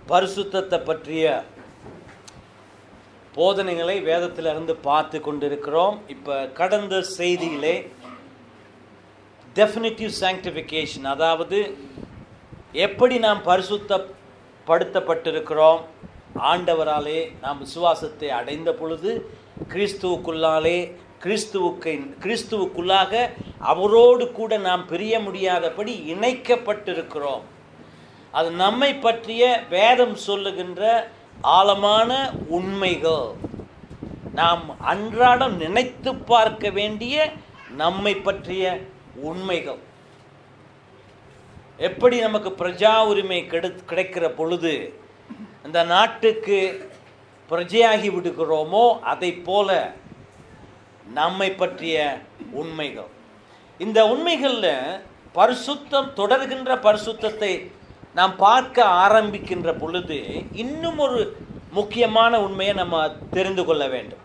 பரிசுத்தத்தை பற்றிய போதனைகளை வேதத்திலிருந்து பார்த்து கொண்டிருக்கிறோம் இப்போ கடந்த செய்தியிலே டெஃபினிட்டிவ் சாங்டிஃபிகேஷன் அதாவது எப்படி நாம் பரிசுத்தப்படுத்தப்பட்டிருக்கிறோம் ஆண்டவராலே நாம் விசுவாசத்தை அடைந்த பொழுது கிறிஸ்துவுக்குள்ளாலே கிறிஸ்துவுக்கு கிறிஸ்துவுக்குள்ளாக அவரோடு கூட நாம் பிரிய முடியாதபடி இணைக்கப்பட்டிருக்கிறோம் அது நம்மை பற்றிய வேதம் சொல்லுகின்ற ஆழமான உண்மைகள் நாம் அன்றாடம் நினைத்து பார்க்க வேண்டிய நம்மை பற்றிய உண்மைகள் எப்படி நமக்கு பிரஜா உரிமை கிடை கிடைக்கிற பொழுது இந்த நாட்டுக்கு பிரஜையாகி விடுகிறோமோ அதை போல நம்மை பற்றிய உண்மைகள் இந்த உண்மைகளில் பரிசுத்தம் தொடர்கின்ற பரிசுத்தத்தை நாம் பார்க்க ஆரம்பிக்கின்ற பொழுது இன்னும் ஒரு முக்கியமான உண்மையை நம்ம தெரிந்து கொள்ள வேண்டும்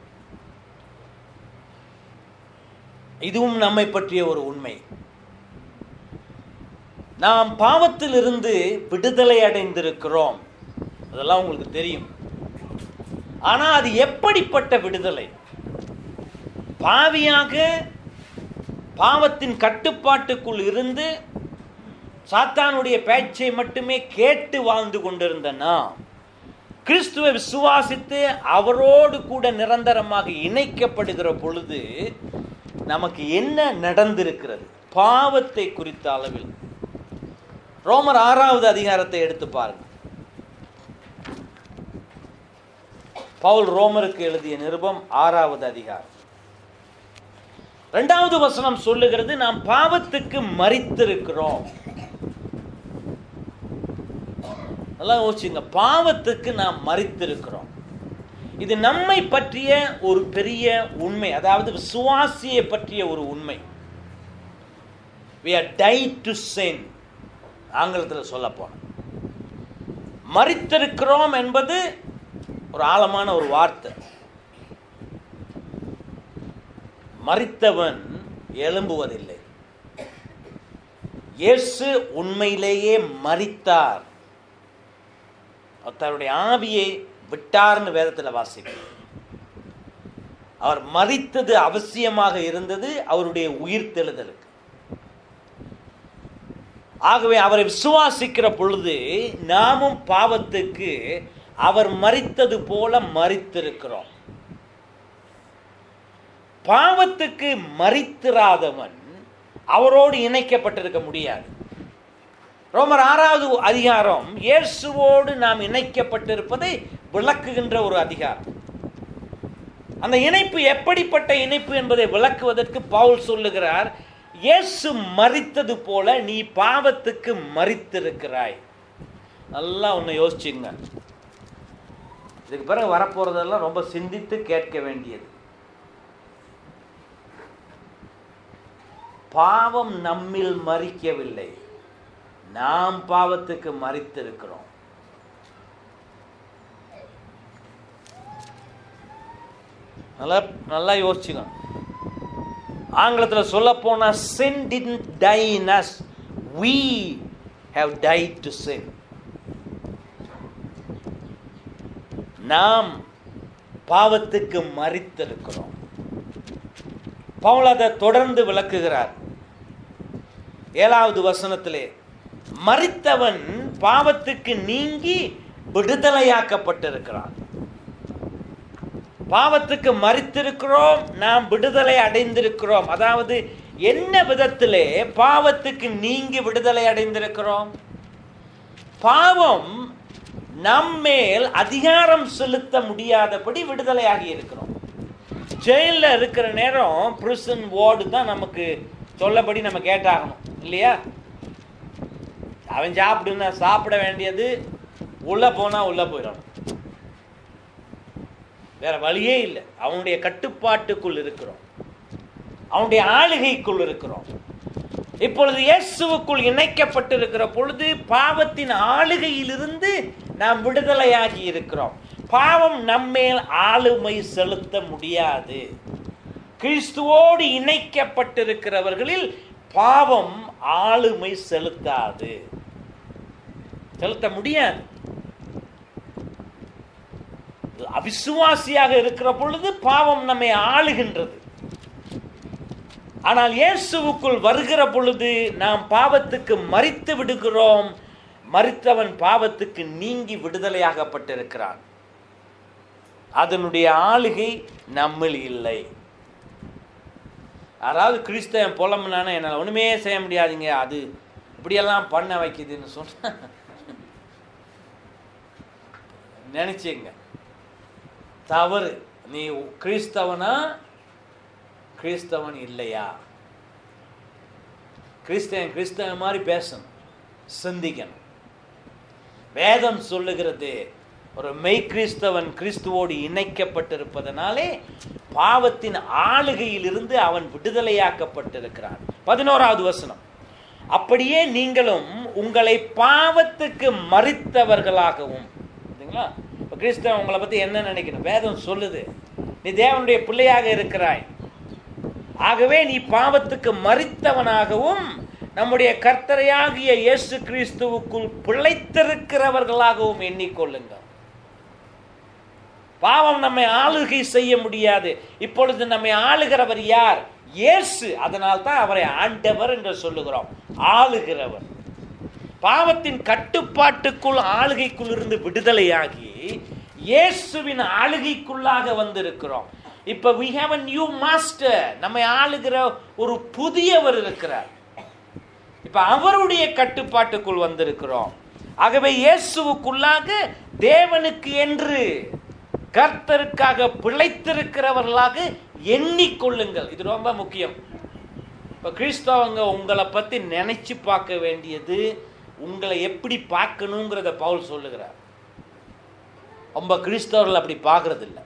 இதுவும் நம்மை பற்றிய ஒரு உண்மை நாம் பாவத்திலிருந்து விடுதலை அடைந்திருக்கிறோம் அதெல்லாம் உங்களுக்கு தெரியும் ஆனால் அது எப்படிப்பட்ட விடுதலை பாவியாக பாவத்தின் கட்டுப்பாட்டுக்குள் இருந்து சாத்தானுடைய பேச்சை மட்டுமே கேட்டு வாழ்ந்து கொண்டிருந்த நாம் கிறிஸ்துவை விசுவாசித்து அவரோடு கூட நிரந்தரமாக இணைக்கப்படுகிற பொழுது நமக்கு என்ன நடந்திருக்கிறது பாவத்தை குறித்த அளவில் ரோமர் ஆறாவது அதிகாரத்தை எடுத்து பாருங்க பவுல் ரோமருக்கு எழுதிய நிருபம் ஆறாவது அதிகாரம் இரண்டாவது வசனம் சொல்லுகிறது நாம் பாவத்துக்கு மறித்திருக்கிறோம் நல்லா யோசிச்சுங்க பாவத்துக்கு நாம் மறித்திருக்கிறோம் இது நம்மை பற்றிய ஒரு பெரிய உண்மை அதாவது விசுவாசியை பற்றிய ஒரு உண்மை we are died to sin ஆங்கிலத்தில் சொல்ல போனோம் மறித்திருக்கிறோம் என்பது ஒரு ஆழமான ஒரு வார்த்தை மறித்தவன் எழும்புவதில்லை இயேசு உண்மையிலேயே மறித்தார் தன்னுடைய ஆவியை விட்டார்னு வேதத்தில் வாசிக்கும் அவர் மறித்தது அவசியமாக இருந்தது அவருடைய உயிர் தெழுதலுக்கு ஆகவே அவரை விசுவாசிக்கிற பொழுது நாமும் பாவத்துக்கு அவர் மறித்தது போல மறித்திருக்கிறோம் பாவத்துக்கு மறித்திராதவன் அவரோடு இணைக்கப்பட்டிருக்க முடியாது ரோமர் ஆறாவது அதிகாரம் இயேசுவோடு நாம் இணைக்கப்பட்டிருப்பதை விளக்குகின்ற ஒரு அதிகாரம் அந்த இணைப்பு எப்படிப்பட்ட இணைப்பு என்பதை விளக்குவதற்கு பவுல் சொல்லுகிறார் இயேசு மறித்தது போல நீ பாவத்துக்கு மறித்திருக்கிறாய் நல்லா ஒன்று யோசிச்சுங்க இதுக்கு பிறகு வரப்போறதெல்லாம் ரொம்ப சிந்தித்து கேட்க வேண்டியது பாவம் நம்மில் மறிக்கவில்லை நாம் பாவத்துக்கு மறித்திருக்கிறோம் நல்லா நல்லா யோசிச்சுங்க ஆங்கிலத்தில் சொல்ல போனால் sin didn't die in us we have died to sin நாம் பாவத்துக்கு மறித்திருக்கிறோம் பவுல் அதை தொடர்ந்து விளக்குகிறார் ஏழாவது வசனத்திலே மறித்தவன் பாவத்துக்கு நீங்கி விடுதலையாக்கப்பட்டிருக்கிறான் பாவத்துக்கு மறித்திருக்கிறோம் நாம் விடுதலை அடைந்திருக்கிறோம் அதாவது என்ன விதத்திலே பாவத்துக்கு நீங்கி விடுதலை அடைந்திருக்கிறோம் பாவம் நம்மேல் அதிகாரம் செலுத்த முடியாதபடி விடுதலையாகி இருக்கிறோம் ஜெயிலில் இருக்கிற நேரம் பிரிசன் வார்டு தான் நமக்கு சொல்லபடி நம்ம கேட்டாகணும் இல்லையா அவன் சாப்பிடுன்னா சாப்பிட வேண்டியது உள்ளே போனால் உள்ளே போயிடணும் வேற வழியே இல்லை அவனுடைய கட்டுப்பாட்டுக்குள் இருக்கிறோம் அவனுடைய ஆளுகைக்குள் இருக்கிறோம் இப்பொழுது இயேசுவுக்குள் இணைக்கப்பட்டிருக்கிற பொழுது பாவத்தின் ஆளுகையிலிருந்து நாம் விடுதலையாகி இருக்கிறோம் பாவம் நம்மேல் ஆளுமை செலுத்த முடியாது கிறிஸ்துவோடு இணைக்கப்பட்டிருக்கிறவர்களில் பாவம் ஆளுமை செலுத்தாது செலுத்த முடியாது அவிசுவாசியாக இருக்கிற பொழுது பாவம் நம்மை ஆளுகின்றது ஆனால் இயேசுவுக்குள் வருகிற பொழுது நாம் பாவத்துக்கு மறித்து விடுகிறோம் மறித்தவன் பாவத்துக்கு நீங்கி விடுதலையாகப்பட்டிருக்கிறான் அதனுடைய ஆளுகை நம்மில் இல்லை யாராவது கிறிஸ்தவன் புலம்புனானே என்னால் ஒன்றுமே செய்ய முடியாதுங்க அது இப்படியெல்லாம் பண்ண வைக்குதுன்னு சொன்ன நினைச்சுங்க தவறு நீ கிறிஸ்தவனா கிறிஸ்தவன் இல்லையா கிறிஸ்தவன் கிறிஸ்தவன் மாதிரி பேசணும் சிந்திக்கணும் வேதம் சொல்லுகிறது ஒரு மெய் கிறிஸ்தவன் கிறிஸ்துவோடு இணைக்கப்பட்டிருப்பதனாலே பாவத்தின் ஆளுகையிலிருந்து அவன் விடுதலையாக்கப்பட்டிருக்கிறான் பதினோராவது வசனம் அப்படியே நீங்களும் உங்களை பாவத்துக்கு மறித்தவர்களாகவும் சரிங்களா இப்போ கிறிஸ்தவன் உங்களை பற்றி என்ன நினைக்கணும் வேதம் சொல்லுது நீ தேவனுடைய பிள்ளையாக இருக்கிறாய் ஆகவே நீ பாவத்துக்கு மறித்தவனாகவும் நம்முடைய கர்த்தரையாகிய இயேசு கிறிஸ்துவுக்குள் பிழைத்திருக்கிறவர்களாகவும் எண்ணிக்கொள்ளுங்கள் பாவம் நம்மை ஆளுகை செய்ய முடியாது இப்பொழுது நம்மை ஆளுகிறவர் யார் இயேசு அதனால் தான் அவரை ஆண்டவர் என்று சொல்லுகிறோம் ஆளுகிறவர் பாவத்தின் கட்டுப்பாட்டுக்குள் ஆளுகைக்குள் இருந்து விடுதலையாகி இயேசுவின் ஆளுகைக்குள்ளாக வந்திருக்கிறோம் இப்ப we have a new master நம்மை ஆளுகிற ஒரு புதியவர் இருக்கிறார் இப்ப அவருடைய கட்டுப்பாட்டுக்குள் வந்திருக்கிறோம் ஆகவே இயேசுவுக்குள்ளாக தேவனுக்கு என்று கர்த்தருக்காக பிழைத்திருக்கிறவர்களாக எண்ணிக்கொள்ளுங்கள் இது ரொம்ப முக்கியம் இப்போ கிறிஸ்தவங்க உங்களை பற்றி நினைச்சு பார்க்க வேண்டியது உங்களை எப்படி பார்க்கணுங்கிறத பவுல் சொல்லுகிறார் ரொம்ப கிறிஸ்தவர்கள் அப்படி பார்க்கறது இல்லை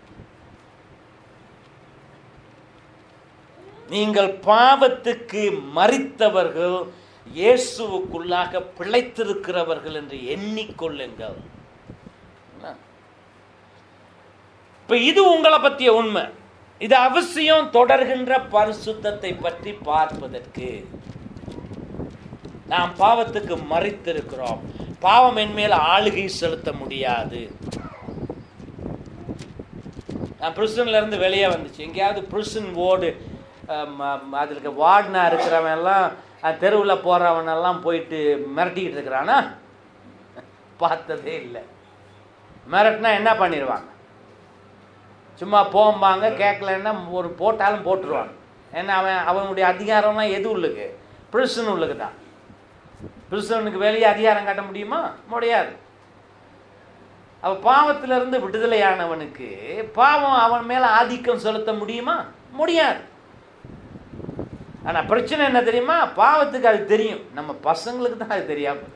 நீங்கள் பாவத்துக்கு மறித்தவர்கள் இயேசுவுக்குள்ளாக பிழைத்திருக்கிறவர்கள் என்று எண்ணிக்கொள்ளுங்கள் இப்ப இது உங்களை பற்றிய உண்மை இது அவசியம் தொடர்கின்ற பரிசுத்தத்தை பற்றி பார்ப்பதற்கு நாம் பாவத்துக்கு மறித்திருக்கிறோம் பாவம் என் மேல் ஆளுகை செலுத்த முடியாது நான் பிரிசன்ல இருந்து வெளியே வந்துச்சு எங்கேயாவது பிரிசன் ஓடு அதுக்கு வார்டனா இருக்கிறவன் எல்லாம் தெருவில் போகிறவன் எல்லாம் போயிட்டு மிரட்டிக்கிட்டு இருக்கிறானா பார்த்ததே இல்லை மிரட்டினா என்ன பண்ணிடுவாங்க சும்மா போம்பாங்க கேட்கலன்னா ஒரு போட்டாலும் போட்டுருவாங்க ஏன்னா அவன் அவனுடைய அதிகாரம்லாம் எது உள்ளுக்கு பிரிசன் உள்ளுக்கு தான் பிரிசனுக்கு வெளியே அதிகாரம் காட்ட முடியுமா முடியாது அவ பாவத்திலிருந்து விடுதலையானவனுக்கு பாவம் அவன் மேல ஆதிக்கம் செலுத்த முடியுமா முடியாது ஆனா பிரச்சனை என்ன தெரியுமா பாவத்துக்கு அது தெரியும் நம்ம பசங்களுக்கு தான் அது தெரியாம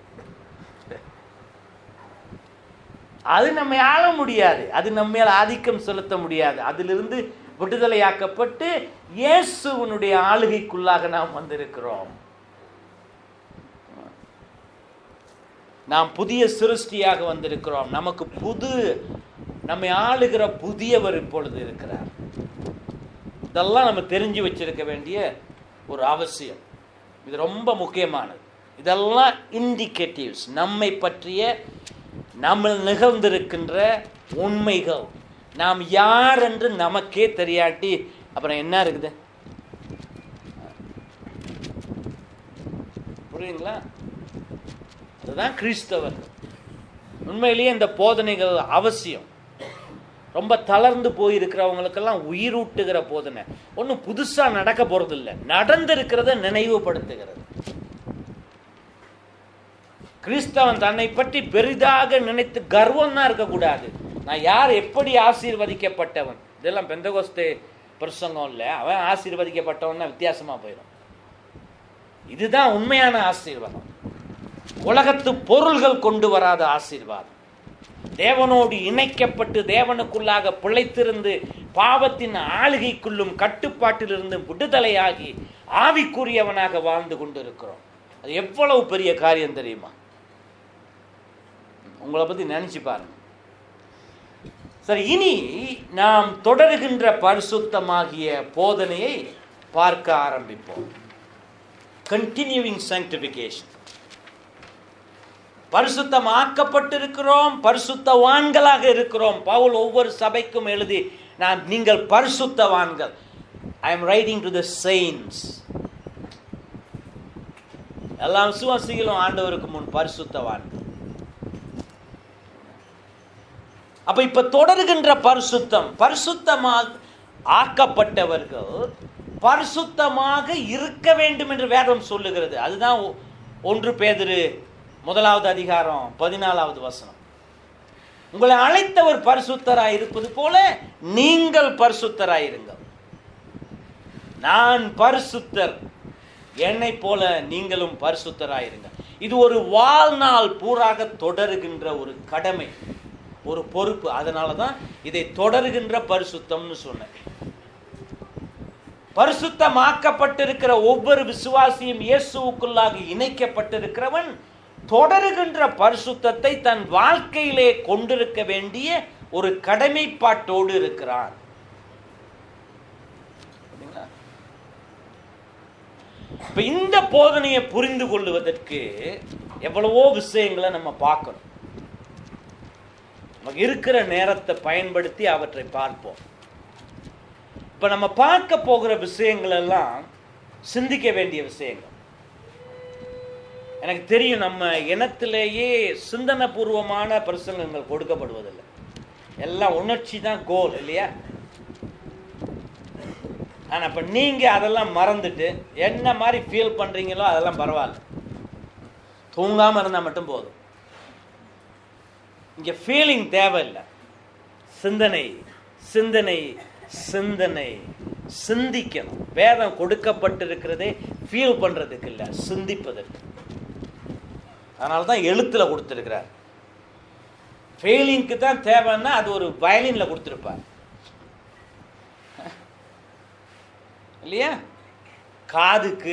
அது நம்ம ஆள முடியாது அது நம்ம மேல ஆதிக்கம் செலுத்த முடியாது அதிலிருந்து விடுதலையாக்கப்பட்டு இயேசுவனுடைய ஆளுகைக்குள்ளாக நாம் வந்திருக்கிறோம் நாம் புதிய சிருஷ்டியாக வந்திருக்கிறோம் நமக்கு புது நம்மை ஆளுகிற புதியவர் இப்பொழுது இருக்கிறார் இதெல்லாம் நம்ம தெரிஞ்சு வச்சிருக்க வேண்டிய ஒரு அவசியம் இது ரொம்ப முக்கியமானது இதெல்லாம் இண்டிகேட்டிவ்ஸ் நம்மை பற்றிய நம்ம நிகழ்ந்திருக்கின்ற உண்மைகள் நாம் யார் என்று நமக்கே தெரியாட்டி அப்புறம் என்ன இருக்குது புரியுங்களா அதுதான் கிறிஸ்தவர்கள் உண்மையிலேயே இந்த போதனைகள் அவசியம் ரொம்ப தளர்ந்து போயிருக்கிறவங்களுக்கெல்லாம் உயிரூட்டுகிற போதனை ஒன்றும் புதுசாக நடக்க போறது இல்லை நடந்திருக்கிறத நினைவுபடுத்துகிறது கிறிஸ்தவன் தன்னை பற்றி பெரிதாக நினைத்து கர்வம் தான் இருக்கக்கூடாது நான் யார் எப்படி ஆசீர்வதிக்கப்பட்டவன் இதெல்லாம் பெந்தகோஸ்தே பிரசங்கம் இல்லை அவன் ஆசீர்வதிக்கப்பட்டவன் வித்தியாசமா போயிடும் இதுதான் உண்மையான ஆசீர்வாதம் உலகத்து பொருள்கள் கொண்டு வராத ஆசீர்வாதம் தேவனோடு இணைக்கப்பட்டு தேவனுக்குள்ளாக பிழைத்திருந்து பாவத்தின் ஆளுகைக்குள்ளும் கட்டுப்பாட்டிலிருந்து விடுதலையாகி ஆவிக்குரியவனாக வாழ்ந்து கொண்டிருக்கிறோம் அது எவ்வளவு பெரிய காரியம் தெரியுமா உங்களை பத்தி நினைச்சு பாருங்க சரி இனி நாம் தொடர்கின்ற பரிசுத்தமாகிய போதனையை பார்க்க ஆரம்பிப்போம் கண்டினியூவிங் sanctification பரிசுத்தமாக்கப்பட்டிருக்கிறோம் பரிசுத்தவான்களாக இருக்கிறோம் பவுல் ஒவ்வொரு சபைக்கும் எழுதி நான் நீங்கள் பரிசுத்தவான்கள் I am writing to the saints எல்லா விசுவாசிகளும் ஆண்டவருக்கு முன் பரிசுத்தவான்கள் அப்ப இப்ப தொடர்கின்ற பரிசுத்தம் பரிசுத்தமாக ஆக்கப்பட்டவர்கள் பரிசுத்தமாக இருக்க வேண்டும் என்று வேதம் சொல்லுகிறது அதுதான் ஒ- ஒன்று பேதுரு முதலாவது அதிகாரம் பதினாலாவது வசனம் உங்களை அழைத்தவர் பரிசுத்தராய் இருப்பது போல நீங்கள் பரிசுத்தராய் இருங்கள் நான் பரிசுத்தர் என்னை போல நீங்களும் பரிசுத்தராய் இருங்கள் இது ஒரு வாழ்நாள் பூராக தொடருகின்ற ஒரு கடமை ஒரு பொறுப்பு அதனால தான் இதை தொடருகின்ற பரிசுத்தம்னு சொன்னேன் பரிசுத்தமாக்கப்பட்டிருக்கிற ஒவ்வொரு விசுவாசியும் இயேசுவுக்குள்ளாக இணைக்கப்பட்டிருக்கிறவன் தொடருகின்ற பரிசுத்தத்தை தன் வாழ்க்கையிலே கொண்டிருக்க வேண்டிய ஒரு கடமைப்பாட்டோடு இருக்கிறான் சரிங்களா? இப்ப இந்த போதனையை புரிந்து கொள்வதற்கு எவ்வளவோ விஷயங்களை நம்ம பார்க்கணும் நமக்கு இருக்கிற நேரத்தை பயன்படுத்தி அவற்றை பார்ப்போம் இப்ப நம்ம பார்க்க போகிற விஷயங்கள் எல்லாம் சிந்திக்க வேண்டிய விஷயங்கள் எனக்கு தெரியும் நம்ம இனத்திலேயே சிந்தனை பூர்வமான பிரசங்கங்கள் கொடுக்கப்படுவதில்லை எல்லாம் உணர்ச்சி தான் கோல் இல்லையா ஆனா இப்ப நீங்க அதெல்லாம் மறந்துட்டு என்ன மாதிரி ஃபீல் பண்றீங்களோ அதெல்லாம் பரவாயில்ல தூங்காம இருந்தா மட்டும் போதும் இங்க ஃபீலிங் தேவையில்லை சிந்தனை சிந்தனை சிந்தனை சிந்திக்கணும் வேதம் கொடுக்கப்பட்டிருக்கிறதே ஃபீல் பண்றதுக்கு இல்ல சிந்திப்பதற்கு அதனால தான் எழுத்துல கொடுத்திருக்கிறார் ஃபீலிங்க்கு தான் தேவைன்னா அது ஒரு வயலின்ல கொடுத்திருப்பார் இல்லையா காதுக்கு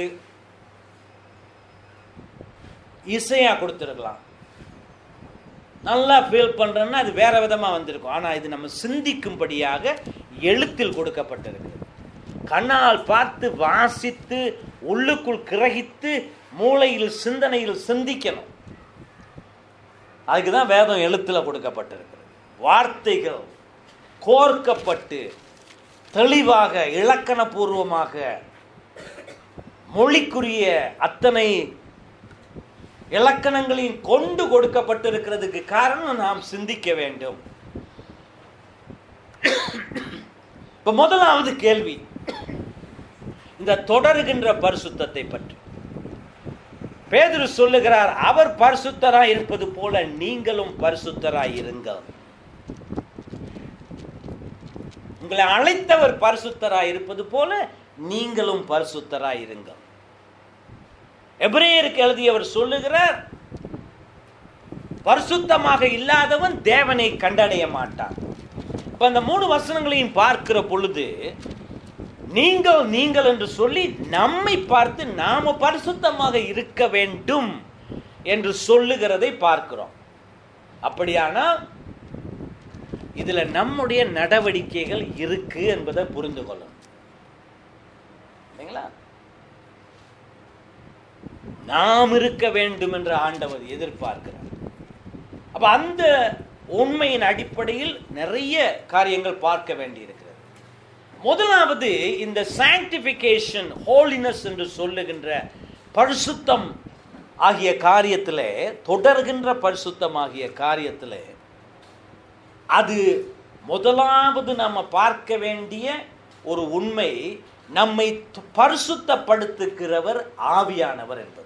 இசையா கொடுத்துருக்கலாம் நல்லா ஃபீல் பண்றோம்னா அது வேற விதமா வந்திருக்கும் ஆனா இது நம்ம சிந்திக்கும்படியாக எழுத்தில் கொடுக்கப்பட்டிருக்கு கண்ணால் பார்த்து வாசித்து உள்ளுக்குள் கிரகித்து மூளையில் சிந்தனையில் சிந்திக்கணும் அதுக்கு தான் வேதம் எழுத்துல கொடுக்கப்பட்டிருக்கிறது வார்த்தைகள் கோர்க்கப்பட்டு தெளிவாக இலக்கணபூர்வமாக மொழிக்குரிய அத்தனை இலக்கணங்களையும் கொண்டு கொடுக்கப்பட்டிருக்கிறதுக்கு காரணம் நாம் சிந்திக்க வேண்டும் இப்ப முதலாவது கேள்வி இந்த தொடருகின்ற பரிசுத்தத்தை பற்றி பேதுரு சொல்லுகிறார் அவர் பரிசுத்தராய் இருப்பது போல நீங்களும் பரிசுத்தராய் இருங்கள் உங்களை அழைத்தவர் பரிசுத்தராய் இருப்பது போல நீங்களும் பரிசுத்தராய் இருங்கள் எபிரேயருக்கு எழுதியவர் சொல்லுகிறார் பரிசுத்தமாக இல்லாதவன் தேவனை கண்டடைய மாட்டான் இப்ப அந்த மூணு வசனங்களையும் பார்க்கிற பொழுது நீங்கள் நீங்கள் என்று சொல்லி நம்மை பார்த்து நாம பரிசுத்தமாக இருக்க வேண்டும் என்று சொல்லுகிறதை பார்க்கிறோம் அப்படியானால் இதுல நம்முடைய நடவடிக்கைகள் இருக்கு என்பதை புரிந்து கொள்ளணும் இல்லைங்களா நாம் இருக்க வேண்டும் என்று ஆண்டவர் எதிர்பார்க்கிறார் அப்ப அந்த உண்மையின் அடிப்படையில் நிறைய காரியங்கள் பார்க்க வேண்டியிருக்கிறது முதலாவது இந்த சாங்டிபிகேஷன் ஹோலினஸ் என்று சொல்லுகின்ற பரிசுத்தம் ஆகிய காரியத்திலே தொடர்கின்ற பரிசுத்தம் ஆகிய காரியத்திலே அது முதலாவது நம்ம பார்க்க வேண்டிய ஒரு உண்மை நம்மை து- பரிசுத்தப்படுத்துகிறவர் ஆவியானவர் என்பது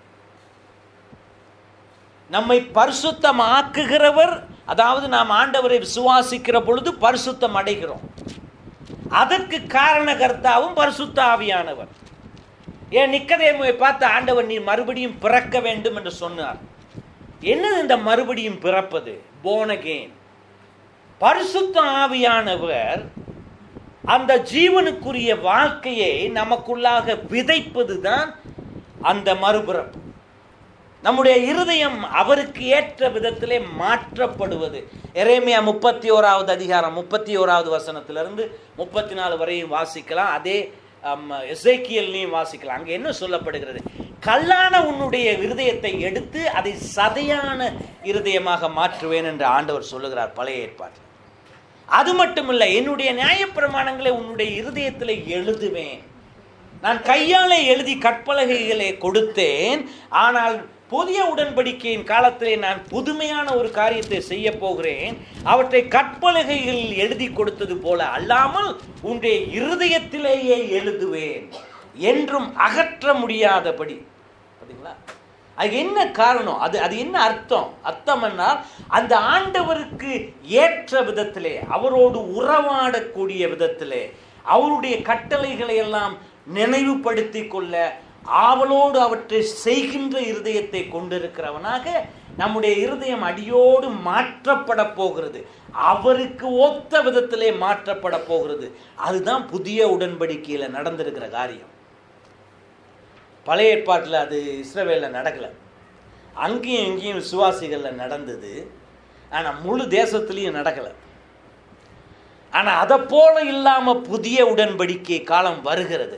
நம்மை பரிசுத்தமாக்குகிறவர் அதாவது நாம் ஆண்டவரை விசுவாசிக்கிற பொழுது பரிசுத்தம் அடைகிறோம் அதற்கு காரணகர்த்தாவும் பரிசுத்த ஆவியானவர் ஏன் நிக்கதேமுவை பார்த்து ஆண்டவர் நீ மறுபடியும் பிறக்க வேண்டும் என்று சொன்னார் என்னது இந்த மறுபடியும் பிறப்பது born again பரிசுத்த ஆவியானவர் அந்த ஜீவனுக்குரிய வாழ்க்கையை நமக்குள்ளாக விதைப்பது தான் அந்த மறுபிறப்பு நம்முடைய இருதயம் அவருக்கு ஏற்ற விதத்திலே மாற்றப்படுவது எரேமியா முப்பத்தி ஓராவது அதிகாரம் முப்பத்தி ஓராவது வசனத்திலிருந்து முப்பத்தி நாலு வரையும் வாசிக்கலாம் அதே எசேக்கியல்லையும் வாசிக்கலாம் அங்கே என்ன சொல்லப்படுகிறது கல்லான உன்னுடைய இருதயத்தை எடுத்து அதை சதையான இருதயமாக மாற்றுவேன் என்று ஆண்டவர் சொல்லுகிறார் பழைய ஏற்பாட்டில் அது மட்டுமில்லை என்னுடைய நியாயப்பிரமாணங்களை உன்னுடைய இருதயத்தில் எழுதுவேன் நான் கையாலே எழுதி கற்பலகைகளை கொடுத்தேன் ஆனால் புதிய உடன்படிக்கையின் காலத்திலே நான் புதுமையான ஒரு காரியத்தை செய்ய போகிறேன் அவற்றை கற்பலகைகளில் எழுதி கொடுத்தது போல அல்லாமல் உன்னுடைய இருதயத்திலேயே எழுதுவேன் என்றும் அகற்ற முடியாதபடி பார்த்தீங்களா அது என்ன காரணம் அது அது என்ன அர்த்தம் அர்த்தம் என்னால் அந்த ஆண்டவருக்கு ஏற்ற விதத்திலே அவரோடு உறவாடக்கூடிய விதத்திலே அவருடைய கட்டளைகளை எல்லாம் நினைவுபடுத்தி கொள்ள ஆவலோடு அவற்றை செய்கின்ற இருதயத்தை கொண்டிருக்கிறவனாக நம்முடைய இருதயம் அடியோடு மாற்றப்பட போகிறது அவருக்கு ஒத்த விதத்திலே மாற்றப்பட போகிறது அதுதான் புதிய உடன்படிக்கையில் நடந்திருக்கிற காரியம் பழைய ஏற்பாட்டில் அது இஸ்ரவேலில் நடக்கலை அங்கேயும் இங்கேயும் விசுவாசிகளில் நடந்தது ஆனால் முழு தேசத்துலேயும் நடக்கலை ஆனால் அதை போல இல்லாமல் புதிய உடன்படிக்கை காலம் வருகிறது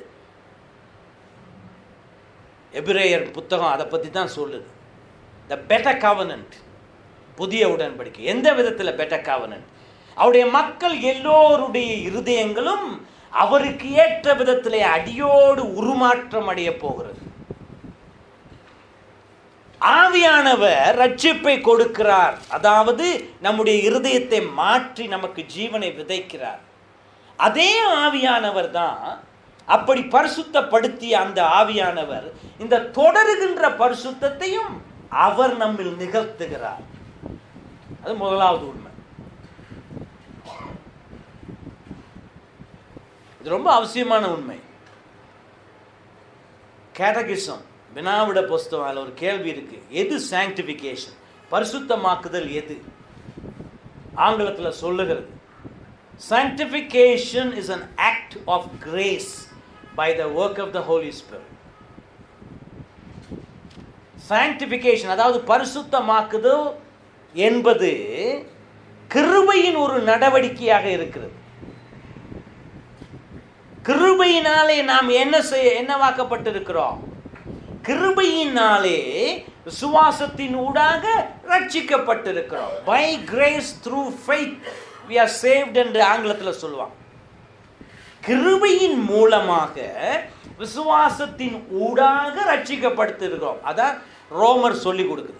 எபிரேயர் புத்தகம் அதை பற்றி தான் சொல்லுது த பெட்டர் கவனன்ட் புதிய உடன்படிக்கை எந்த விதத்தில் பெட்டர் கவனன்ட் அவருடைய மக்கள் எல்லோருடைய இருதயங்களும் அவருக்கு ஏற்ற விதத்திலே அடியோடு உருமாற்றம் அடைய போகிறது ஆவியானவர் ரட்சிப்பை கொடுக்கிறார் அதாவது நம்முடைய இருதயத்தை மாற்றி நமக்கு ஜீவனை விதைக்கிறார் அதே ஆவியானவர் தான் அப்படி பரிசுத்தப்படுத்திய அந்த ஆவியானவர் இந்த தொடருகின்ற பரிசுத்தத்தையும் அவர் நம்மில் நிகழ்த்துகிறார் அது முதலாவது உண்மை இது ரொம்ப அவசியமான உண்மை கேட்டகிசம் வினாவிட புஸ்தகம் அதில் ஒரு கேள்வி இருக்கு எது சாங்டிஃபிகேஷன் பரிசுத்தமாக்குதல் எது ஆங்கிலத்தில் சொல்லுகிறது sanctification is an act of grace by the work of the holy spirit sanctification அதாவது பரிசுத்தமாக்குதல் என்பது கிருபையின் ஒரு நடவடிக்கையாக இருக்கிறது கிருபையினாலே நாம் என்ன செய்ய என்னவாக்கப்பட்டிருக்கிறோம் கிருபையினாலே விசுவாசத்தின் ஊடாக ரட்சிக்கப்பட்டிருக்கிறோம் by grace through faith we are saved என்று ஆங்கிலத்தில் சொல்லுவாங்க கிருபையின் மூலமாக விசுவாசத்தின் ஊடாக ரட்சிக்கப்பட்டிருக்கிறோம் அதான் ரோமர் சொல்லி கொடுக்குது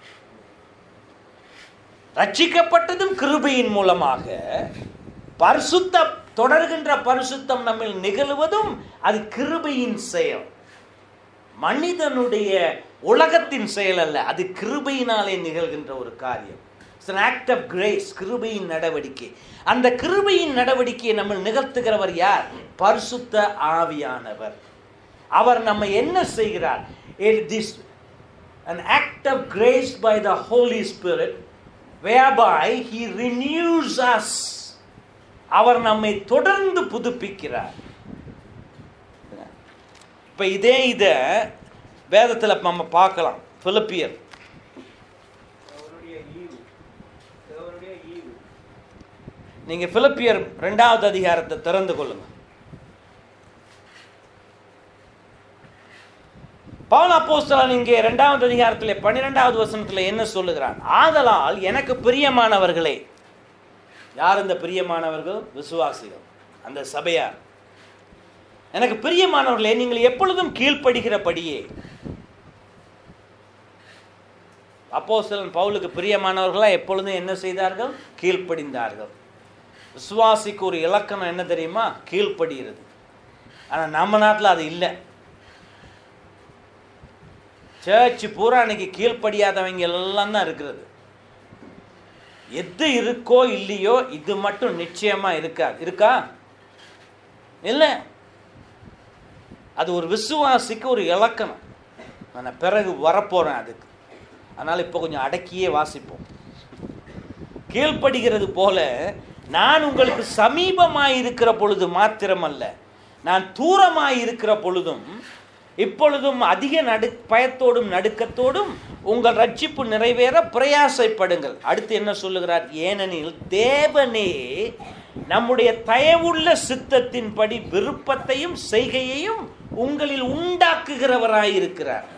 ரட்சிக்கப்பட்டதும் கிருபையின் மூலமாக பரிசுத்த தொடர்கின்ற பரிசுத்தம் நம்மில் நிகழ்வதும் அது கிருபையின் செயல் மனிதனுடைய உலகத்தின் செயல் அல்ல அது கிருபையினாலே நிகழ்கின்ற ஒரு காரியம் it's an act of grace கிருபையின் நடவடிக்கை அந்த கிருபையின் நடவடிக்கையை நம்ம நிகழ்த்துகிறவர் யார் பரிசுத்த ஆவியானவர் அவர் நம்ம என்ன செய்கிறார் this an act of grace by the Holy Spirit whereby he renews us அவர் நம்மை தொடர்ந்து புதுப்பிக்கிறார் இப்ப இதே இத வேதத்துல நம்ம பார்க்கலாம் பிலிப்பியர் அவருடைய ஈவு அவருடைய ஈவு நீங்க பிலிப்பியர் ரெண்டாவது அதிகாரத்தை திறந்து கொள்ளுங்க பவுல் அப்போஸ்தலன் இங்கே இரண்டாவது அதிகாரத்திலே பன்னிரெண்டாவது வசனத்துல என்ன சொல்லுகிறான் ஆதலால் எனக்கு பிரியமானவர்களே யார் இந்த பிரியமானவர்கள் விசுவாசிகள் அந்த சபையார் எனக்கு பிரியமானவர்களே நீங்கள் எப்பொழுதும் கீழ்ப்படுகிறபடியே அப்போஸ்தலன் பவுலுக்கு பிரியமானவர்களா எப்பொழுதும் என்ன செய்தார்கள் கீழ்ப்படிந்தார்கள் விசுவாசிக்கு ஒரு இலக்கணம் என்ன தெரியுமா கீழ்ப்படுகிறது ஆனால் நம்ம நாட்டில் அது இல்லை சர்ச் பூரா அன்னைக்கு கீழ்ப்படியாதவங்க எல்லாம் தான் இருக்கிறது எது இருக்கோ இல்லையோ இது மட்டும் நிச்சயமா இருக்காது இருக்கா இல்லை அது ஒரு விசுவாசிக்கு ஒரு இலக்கணம் நான் பிறகு வரப்போறேன் அதுக்கு அதனால் இப்போ கொஞ்சம் அடக்கியே வாசிப்போம் கீழ்ப்படுகிறது போல நான் உங்களுக்கு சமீபமாய் இருக்கிற பொழுது மாத்திரமல்ல நான் தூரமாய் இருக்கிற பொழுதும் இப்பொழுதும் அதிக நடு பயத்தோடும் நடுக்கத்தோடும் உங்கள் ரட்சிப்பு நிறைவேற பிரயாசைப்படுங்கள் அடுத்து என்ன சொல்லுகிறார் ஏனெனில் தேவனே நம்முடைய தயவுள்ள சித்தத்தின்படி விருப்பத்தையும் செய்கையையும் உங்களில் உண்டாக்குகிறவராயிருக்கிறார்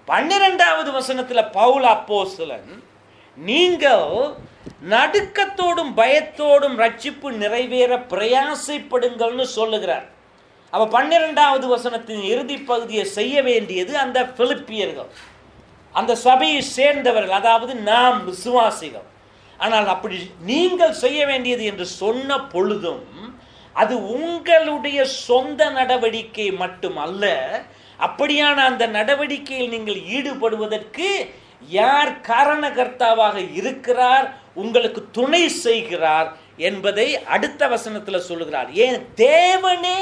பன்னிரெண்டாவது வசனத்துல பவுல் அப்போஸ்தலன் நீங்கள் நடுக்கத்தோடும் பயத்தோடும் ரட்சிப்பு நிறைவேற பிரயாசைப்படுங்கள்னு சொல்லுகிறார் அப்ப பன்னிரெண்டாவது வசனத்தின் இறுதி பகுதியை செய்ய வேண்டியது அந்த பிலிப்பியர்கள் அந்த சபையை சேர்ந்தவர்கள் அதாவது நாம் விசுவாசிகள் ஆனால் அப்படி நீங்கள் செய்ய வேண்டியது என்று சொன்ன பொழுதும் அது உங்களுடைய சொந்த நடவடிக்கை மட்டும் அல்ல அப்படியான அந்த நடவடிக்கையில் நீங்கள் ஈடுபடுவதற்கு யார் காரணகர்த்தாவாக இருக்கிறார் உங்களுக்கு துணை செய்கிறார் என்பதை அடுத்த வசனத்துல சொல்லுகிறார் ஏன் தேவனே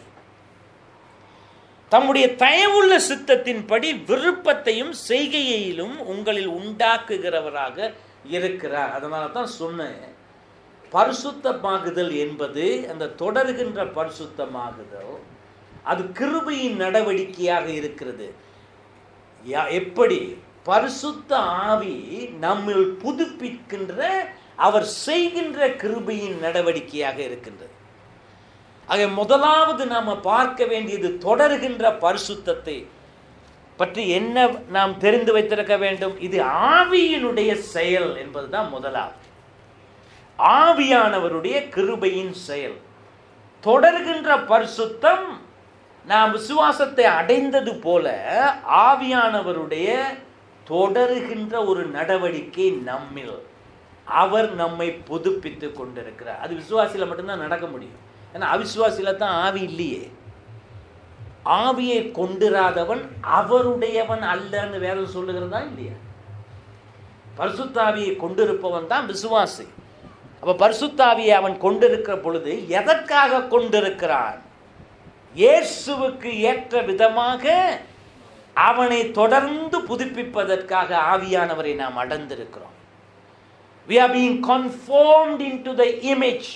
தம்முடைய தயவுள்ள சித்தத்தின்படி விருப்பத்தையும் செய்கையிலும் உங்களில் உண்டாக்குகிறவராக இருக்கிறார் அதனால தான் சொன்னேன் பரிசுத்தமாகுதல் என்பது அந்த தொடர்கின்ற பரிசுத்தமாகுதல் அது கிருபையின் நடவடிக்கையாக இருக்கிறது யா- எப்படி பரிசுத்த ஆவி நம்மில் புதுப்பிக்கின்ற அவர் செய்கின்ற கிருபையின் நடவடிக்கையாக இருக்கின்றது ஆக முதலாவது நாம பார்க்க வேண்டியது தொடர்கின்ற பரிசுத்தத்தை பற்றி என்ன நாம் தெரிந்து வைத்திருக்க வேண்டும் இது ஆவியினுடைய செயல் என்பதுதான் முதலாவது ஆவியானவருடைய கிருபையின் செயல் தொடர்கின்ற பரிசுத்தம் நாம் விசுவாசத்தை அடைந்தது போல ஆவியானவருடைய தொடருகின்ற ஒரு நடவடிக்கை நம்மில் அவர் நம்மை புதுப்பித்து கொண்டிருக்கிறார் அது விசுவாசியில மட்டும்தான் நடக்க முடியும் ஏன்னா அவிசுவாசியில தான் ஆவி இல்லையே ஆவியை கொண்டிராதவன் அவருடையவன் அல்லன்னு வேதம் சொல்லுகிறதா இல்லையா பரிசுத்தாவியை கொண்டிருப்பவன் தான் விசுவாசி அப்ப பரிசுத்தாவியை அவன் கொண்டிருக்கிற பொழுது எதற்காக கொண்டிருக்கிறான் இயேசுவுக்கு ஏற்ற விதமாக அவனை தொடர்ந்து புதுப்பிப்பதற்காக ஆவியானவரை நாம் அடைந்திருக்கிறோம் we are being conformed into the image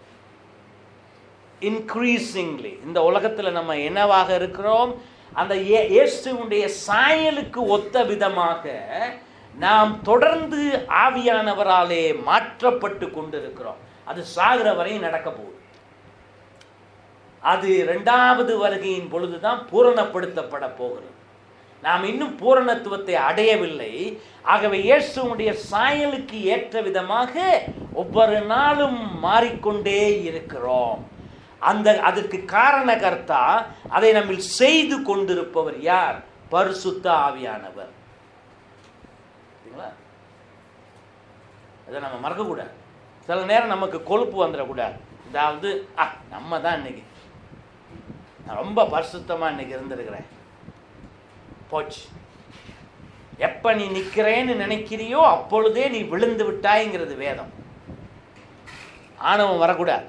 increasingly இந்த உலகத்துல நம்ம என்னவாக இருக்கிறோம் அந்த இயே- இயேசுவுடைய சாயலுக்கு ஒத்த விதமாக நாம் தொடர்ந்து ஆவியானவராலே மாற்றப்பட்டு கொண்டிருக்கிறோம் அது சாகிற வரையும் நடக்க போகுது அது இரண்டாவது வருகையின் பொழுதுதான் பூரணப்படுத்தப்பட போகிறது நாம் இன்னும் பூரணத்துவத்தை அடையவில்லை ஆகவே இயேசுவுடைய சாயலுக்கு ஏற்ற விதமாக ஒவ்வொரு நாளும் மாறிக்கொண்டே இருக்கிறோம் அந்த அதற்கு காரணகர்த்தா அதை நம்மில் செய்து கொண்டிருப்பவர் யார் பரிசுத்த ஆவியானவர் சரிங்களா? அதை நம்ம மறக்கக்கூடாது சில நேரம் நமக்கு கொழுப்பு வந்துடக்கூடாது அதாவது ஆ நம்ம தான் இன்னைக்கு நான் ரொம்ப பரிசுத்தமாக இன்னைக்கு இருந்திருக்கிறேன் போச்சு எப்ப நீ நிக்கிறேன்னு நினைக்கிறியோ அப்பொழுதே நீ விழுந்து விட்டாய்ங்கிறது வேதம் ஆணவம் வரக்கூடாது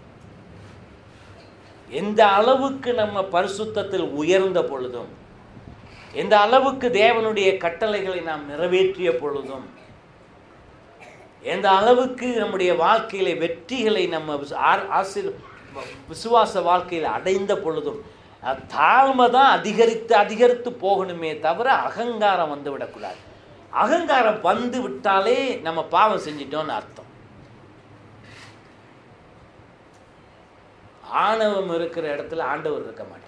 எந்த அளவுக்கு நம்ம பரிசுத்தத்தில் உயர்ந்த பொழுதும் எந்த அளவுக்கு தேவனுடைய கட்டளைகளை நாம் நிறைவேற்றிய பொழுதும் எந்த அளவுக்கு நம்முடைய வாழ்க்கையில வெற்றிகளை நம்ம விசு- ஆர்- ஆசீர் விசுவாச வாழ்க்கையில் அடைந்த பொழுதும் அஹ், தாழ்மை தான் அதிகரித்து அதிகரித்து போகணுமே தவிர அகங்காரம் வந்து விடக்கூடாது அகங்காரம் வந்து விட்டாலே நம்ம பாவம் செஞ்சிட்டோம்னு அர்த்தம் ஆணவம் இருக்கிற இடத்துல ஆண்டவர் இருக்க மாட்டார்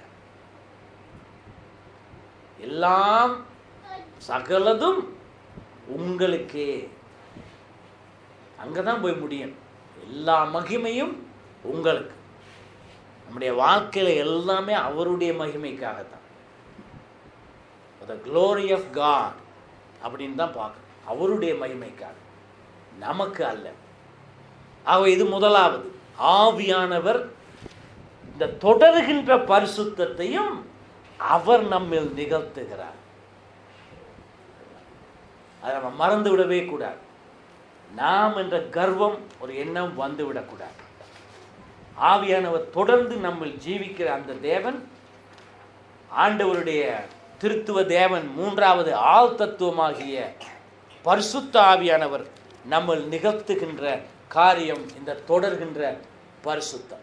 எல்லாம் சகலதும் உங்களுக்கே அங்கதான் போய் முடியும் எல்லா மகிமையும் உங்களுக்கு நம்முடைய வாழ்க்கையில எல்லாமே அவருடைய மகிமைக்காகத்தான் the glory of God அப்படின்னு தான் பார்க்கணும் அவருடைய மகிமைக்காக நமக்கு அல்ல ஆக இது முதலாவது ஆவியானவர் இந்த தொடருகின்ற பரிசுத்தத்தையும் அவர் நம்மில் நிகழ்த்துகிறார் அதை நம்ம மறந்து விடவே கூடாது நாம் என்ற கர்வம் ஒரு எண்ணம் வந்து விடக்கூடாது ஆவியானவர் தொடர்ந்து நம்மில் ஜீவிக்கிற அந்த தேவன் ஆண்டவருடைய திருத்துவ தேவன் மூன்றாவது ஆள் தத்துவமாகிய பரிசுத்த ஆவியானவர் நம்மில் நிகழ்த்துகின்ற காரியம் இந்த தொடர்கின்ற பரிசுத்தம்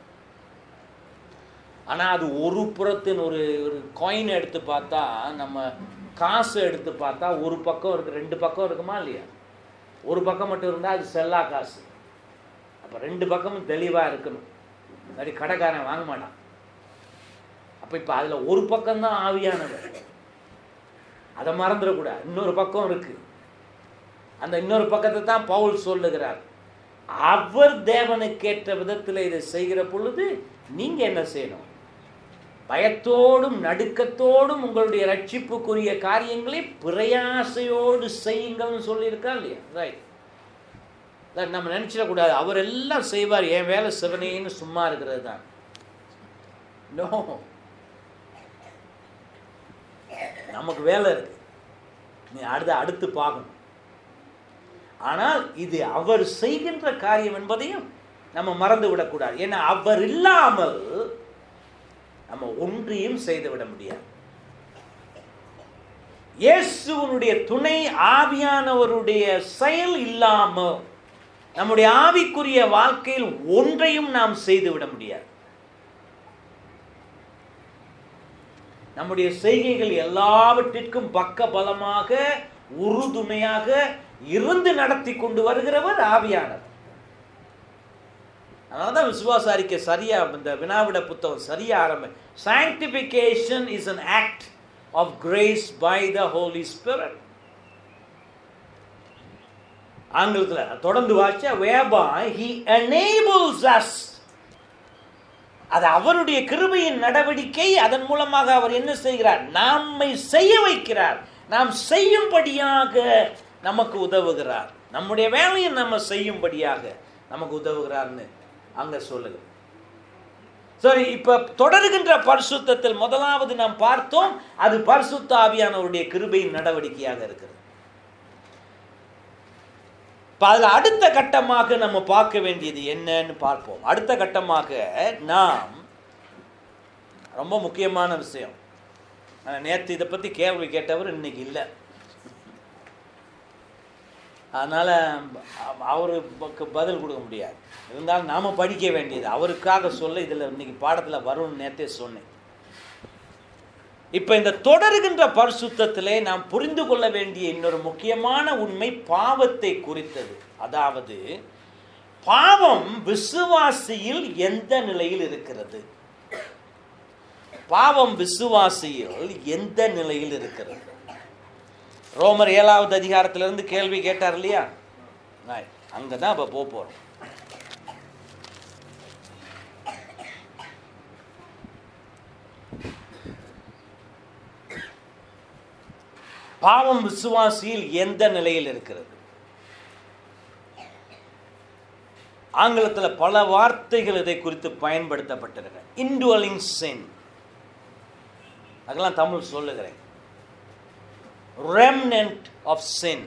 ஆனா அது ஒரு புறத்தின் ஒரு ஒரு காயின் எடுத்து பார்த்தா நம்ம காசு எடுத்து பார்த்தா ஒரு பக்கம் இருக்கு ரெண்டு பக்கம் இருக்குமா இல்லையா ஒரு பக்கம் மட்டும் இருந்தால் அது செல்லா காசு அப்போ ரெண்டு பக்கமும் தெளிவாக இருக்கணும் இல்லாட்டி கடைக்காரன் வாங்க மாட்டான் அப்போ இப்போ அதில் ஒரு பக்கம்தான் ஆவியானவர் அதை மறந்துடக்கூடாது இன்னொரு பக்கம் இருக்கு அந்த இன்னொரு பக்கத்தை தான் பவுல் சொல்லுகிறார் அவர் தேவனுக்கேற்ற விதத்தில் இதை செய்கிற பொழுது நீங்க என்ன செய்யணும் பயத்தோடும் நடுக்கத்தோடும் உங்களுடைய ரட்சிப்புக்குரிய காரியங்களை பிரயாசையோடு செய்யுங்கள்னு சொல்லியிருக்கா இல்லையா ரைட் நம்ம நினச்சிடக்கூடாது அவர் எல்லாம் செய்வார் என் வேலை சிவனேன்னு சும்மா இருக்கிறது தான் நோ நமக்கு வேலை இருக்கு நீ அடுத்து அடுத்து பார்க்கணும் ஆனால் இது அவர் செய்கின்ற காரியம் என்பதையும் நம்ம மறந்து விடக்கூடாது ஏன்னா அவர் இல்லாமல் நம்ம ஒன்றையும் செய்து விட முடியாது இயேசுவனுடைய துணை ஆவியானவருடைய செயல் இல்லாமல் நம்முடைய ஆவிக்குரிய வாழ்க்கையில் ஒன்றையும் நாம் செய்து விட முடியாது நம்முடைய செய்கைகள் எல்லாவற்றிற்கும் பக்க பலமாக உறுதுணையாக இருந்து நடத்தி கொண்டு வருகிறவர் ஆவியானவர் அதனாலதான் விசுவாச அறிக்கை சரியா இந்த வினாவிட புத்தகம் சரியா ஆரம்பி sanctification is an act of grace by the Holy Spirit ஆங்கிலத்தில் தொடர்ந்து வாச்சா வேபாய் ஹி எனேபிள்ஸ் அஸ் அது அவருடைய கிருபையின் நடவடிக்கை அதன் மூலமாக அவர் என்ன செய்கிறார் நம்மை செய்ய வைக்கிறார் நாம் செய்யும்படியாக நமக்கு உதவுகிறார் நம்முடைய வேலையை நம்ம செய்யும்படியாக நமக்கு உதவுகிறார்னு அங்க சொல்லுங்க சரி இப்ப தொடர்கின்ற பரிசுத்தத்தில் முதலாவது நாம் பார்த்தோம் அது பரிசுத்த ஆவியானவருடைய கிருபையின் நடவடிக்கையாக இருக்கிறது அதில் அடுத்த கட்டமாக நம்ம பார்க்க வேண்டியது என்னன்னு பார்ப்போம் அடுத்த கட்டமாக நாம் ரொம்ப முக்கியமான விஷயம் நேற்று இதை பற்றி கேள்வி கேட்டவர் இன்னைக்கு இல்லை அதனால் அவருக்கு பதில் கொடுக்க முடியாது இருந்தாலும் நாம் படிக்க வேண்டியது அவருக்காக சொல்ல இதில் இன்னைக்கு பாடத்தில் வரும்னு நேற்றே சொன்னேன் இப்போ இந்த தொடருகின்ற பரிசுத்தத்திலே நாம் புரிந்து கொள்ள வேண்டிய இன்னொரு முக்கியமான உண்மை பாவத்தை குறித்தது அதாவது பாவம் விசுவாசியில் எந்த நிலையில் இருக்கிறது பாவம் விசுவாசியில் எந்த நிலையில் இருக்கிறது ரோமர் ஏழாவது அதிகாரத்திலிருந்து கேள்வி கேட்டார் இல்லையா அங்கே தான் இப்போ போக போகிறோம் பாவம் விசுவாசியில் எந்த நிலையில் இருக்கிறது ஆங்கிலத்தில் பல வார்த்தைகள் இதை குறித்து பயன்படுத்தப்பட்டிருக்க இன்டுவலிங் சென் அதெல்லாம் தமிழ் சொல்லுகிறேன் remnant of sin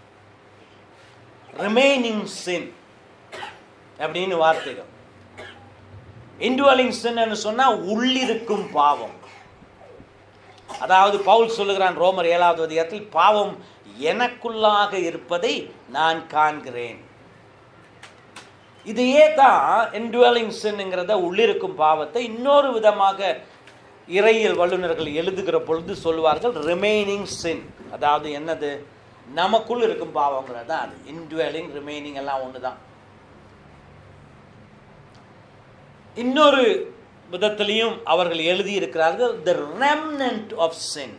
remaining sin அப்படின்னு வார்த்தைகள் இன்டுவலிங் சின் சொன்னா உள்ளிருக்கும் பாவம் அதாவது பவுல் சொல்லுகிறான் ரோமர் ஏழாவது அதிகாரத்தில் பாவம் எனக்குள்ளாக இருப்பதை நான் காண்கிறேன் இதையே தான் இன்டுவலிங் சின்ங்கிறத உள்ளிருக்கும் பாவத்தை இன்னொரு விதமாக இறையியல் வல்லுநர்கள் எழுதுகிற பொழுது சொல்வார்கள் ரிமைனிங் சின் அதாவது என்னது நமக்குள் இருக்கும் பாவங்கிறது தான் அது இன்டுவலிங் ரிமைனிங் எல்லாம் ஒன்று தான் இன்னொரு விதத்திலையும் அவர்கள் எழுதியிருக்கிறார்கள் த ரெம்னன்ட் ஆஃப் சின்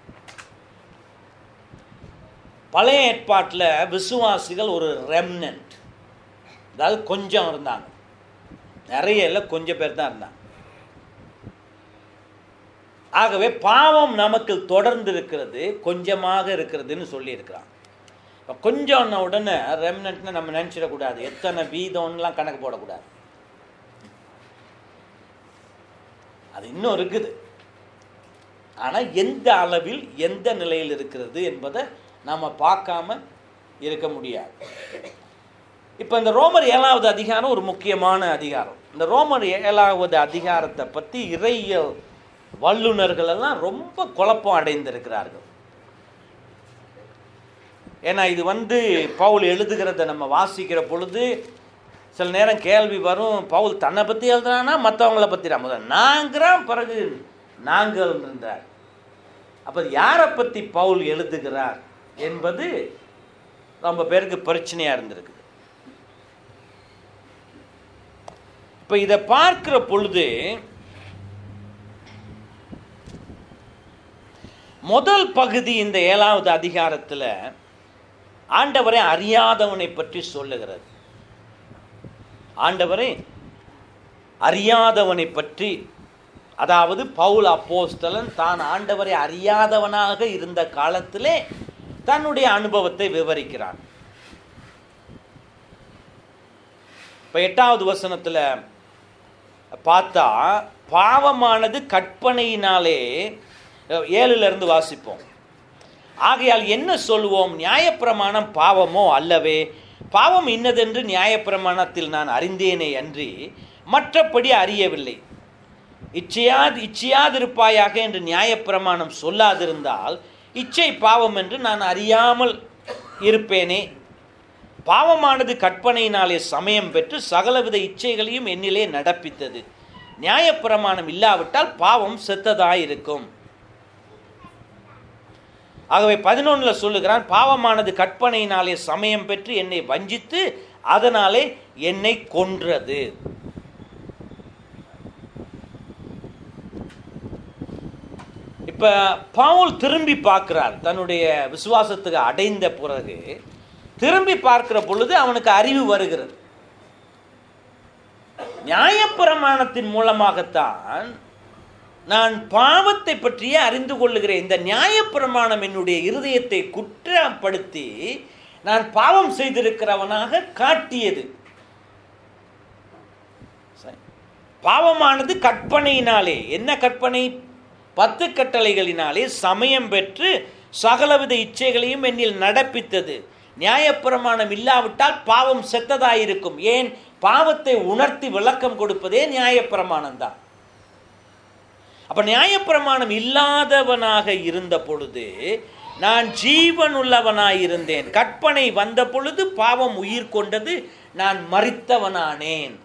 பழைய ஏற்பாட்டில் விசுவாசிகள் ஒரு ரெம்னன்ட் அதாவது கொஞ்சம் இருந்தாங்க நிறைய இல்லை கொஞ்சம் பேர் தான் இருந்தாங்க ஆகவே பாவம் நமக்கு தொடர்ந்து இருக்கிறது கொஞ்சமாக இருக்கிறதுன்னு சொல்லியிருக்கிறான் இப்போ கொஞ்சம்ன உடனே ரெம்னன்ட்னு நம்ம நினச்சிடக்கூடாது எத்தனை வீதம்லாம் கணக்கு போடக்கூடாது அது இன்னும் இருக்குது ஆனால் எந்த அளவில் எந்த நிலையில் இருக்கிறது என்பதை நம்ம பார்க்காம இருக்க முடியாது இப்போ இந்த ரோமர் ஏழாவது அதிகாரம் ஒரு முக்கியமான அதிகாரம் இந்த ரோமர் ஏழாவது அதிகாரத்தை பற்றி இறையியல் வல்லுநர்கள் எல்லாம் ரொம்ப குழப்பம் அடைந்திருக்கிறார்கள் ஏன்னா இது வந்து பவுல் எழுதுகிறத நம்ம வாசிக்கிற பொழுது சில நேரம் கேள்வி வரும் பவுல் தன்னை பற்றி எழுதுறானா மற்றவங்கள பற்றி முதல் நாங்கிறான் பிறகு நாங்கள் இருந்தார் அப்போ யாரை பற்றி பவுல் எழுதுகிறார் என்பது ரொம்ப பேருக்கு பிரச்சனையாக இருந்திருக்கு இப்போ இதை பார்க்கிற பொழுது முதல் பகுதி இந்த ஏழாவது அதிகாரத்தில் ஆண்டவரை அறியாதவனை பற்றி சொல்லுகிறது ஆண்டவரை அறியாதவனை பற்றி அதாவது பவுல் அப்போஸ்தலன் தான் ஆண்டவரை அறியாதவனாக இருந்த காலத்திலே தன்னுடைய அனுபவத்தை விவரிக்கிறான் இப்போ எட்டாவது வசனத்தில் பார்த்தா பாவமானது கற்பனையினாலே அஹ், ஏழுல இருந்து வாசிப்போம் ஆகையால் என்ன சொல்வோம் நியாயப்பிரமாணம் பாவமோ அல்லவே பாவம் இன்னதென்று நியாயப்பிரமாணத்தில் நான் அறிந்தேனே அன்றி மற்றபடி அறியவில்லை இச்சையாது இச்சையாதிருப்பாயாக என்று நியாயப்பிரமாணம் சொல்லாதிருந்தால் இச்சை பாவம் என்று நான் அறியாமல் இருப்பேனே பாவமானது கற்பனையினாலே சமயம் பெற்று சகலவித இச்சைகளையும் என்னிலே நடப்பித்தது நியாயப்பிரமாணம் இல்லாவிட்டால் பாவம் செத்ததாயிருக்கும் ஆகவே பதினொன்றில் சொல்லுகிறான் பாவமானது கற்பனையினாலே சமயம் பெற்று என்னை வஞ்சித்து அதனாலே என்னை கொன்றது இப்ப பவுல் திரும்பி பார்க்கிறார் தன்னுடைய விசுவாசத்துக்கு அடைந்த பிறகு திரும்பி பார்க்கிற பொழுது அவனுக்கு அறிவு வருகிறது நியாயப்பிரமாணத்தின் மூலமாகத்தான் நான் பாவத்தை பற்றியே அறிந்து கொள்ளுகிறேன் இந்த நியாயப்பிரமாணம் என்னுடைய இருதயத்தை குற்றப்படுத்தி நான் பாவம் செய்திருக்கிறவனாக காட்டியது சரி. பாவமானது கற்பனையினாலே என்ன கற்பனை பத்து கட்டளைகளினாலே சமயம் பெற்று சகலவித இச்சைகளையும் என்னில் நடப்பித்தது நியாயப்பிரமாணம் இல்லாவிட்டால் பாவம் செத்ததாயிருக்கும் ஏன் பாவத்தை உணர்த்தி விளக்கம் கொடுப்பதே நியாயப்பிரமாணம் தான் அப்ப நியாயப்பிரமாணம் இல்லாதவனாக இருந்த பொழுது நான் ஜீவன் உள்ளவனாய் இருந்தேன் கற்பனை வந்த பொழுது பாவம் உயிர் கொண்டது நான் மறித்தவனானேன்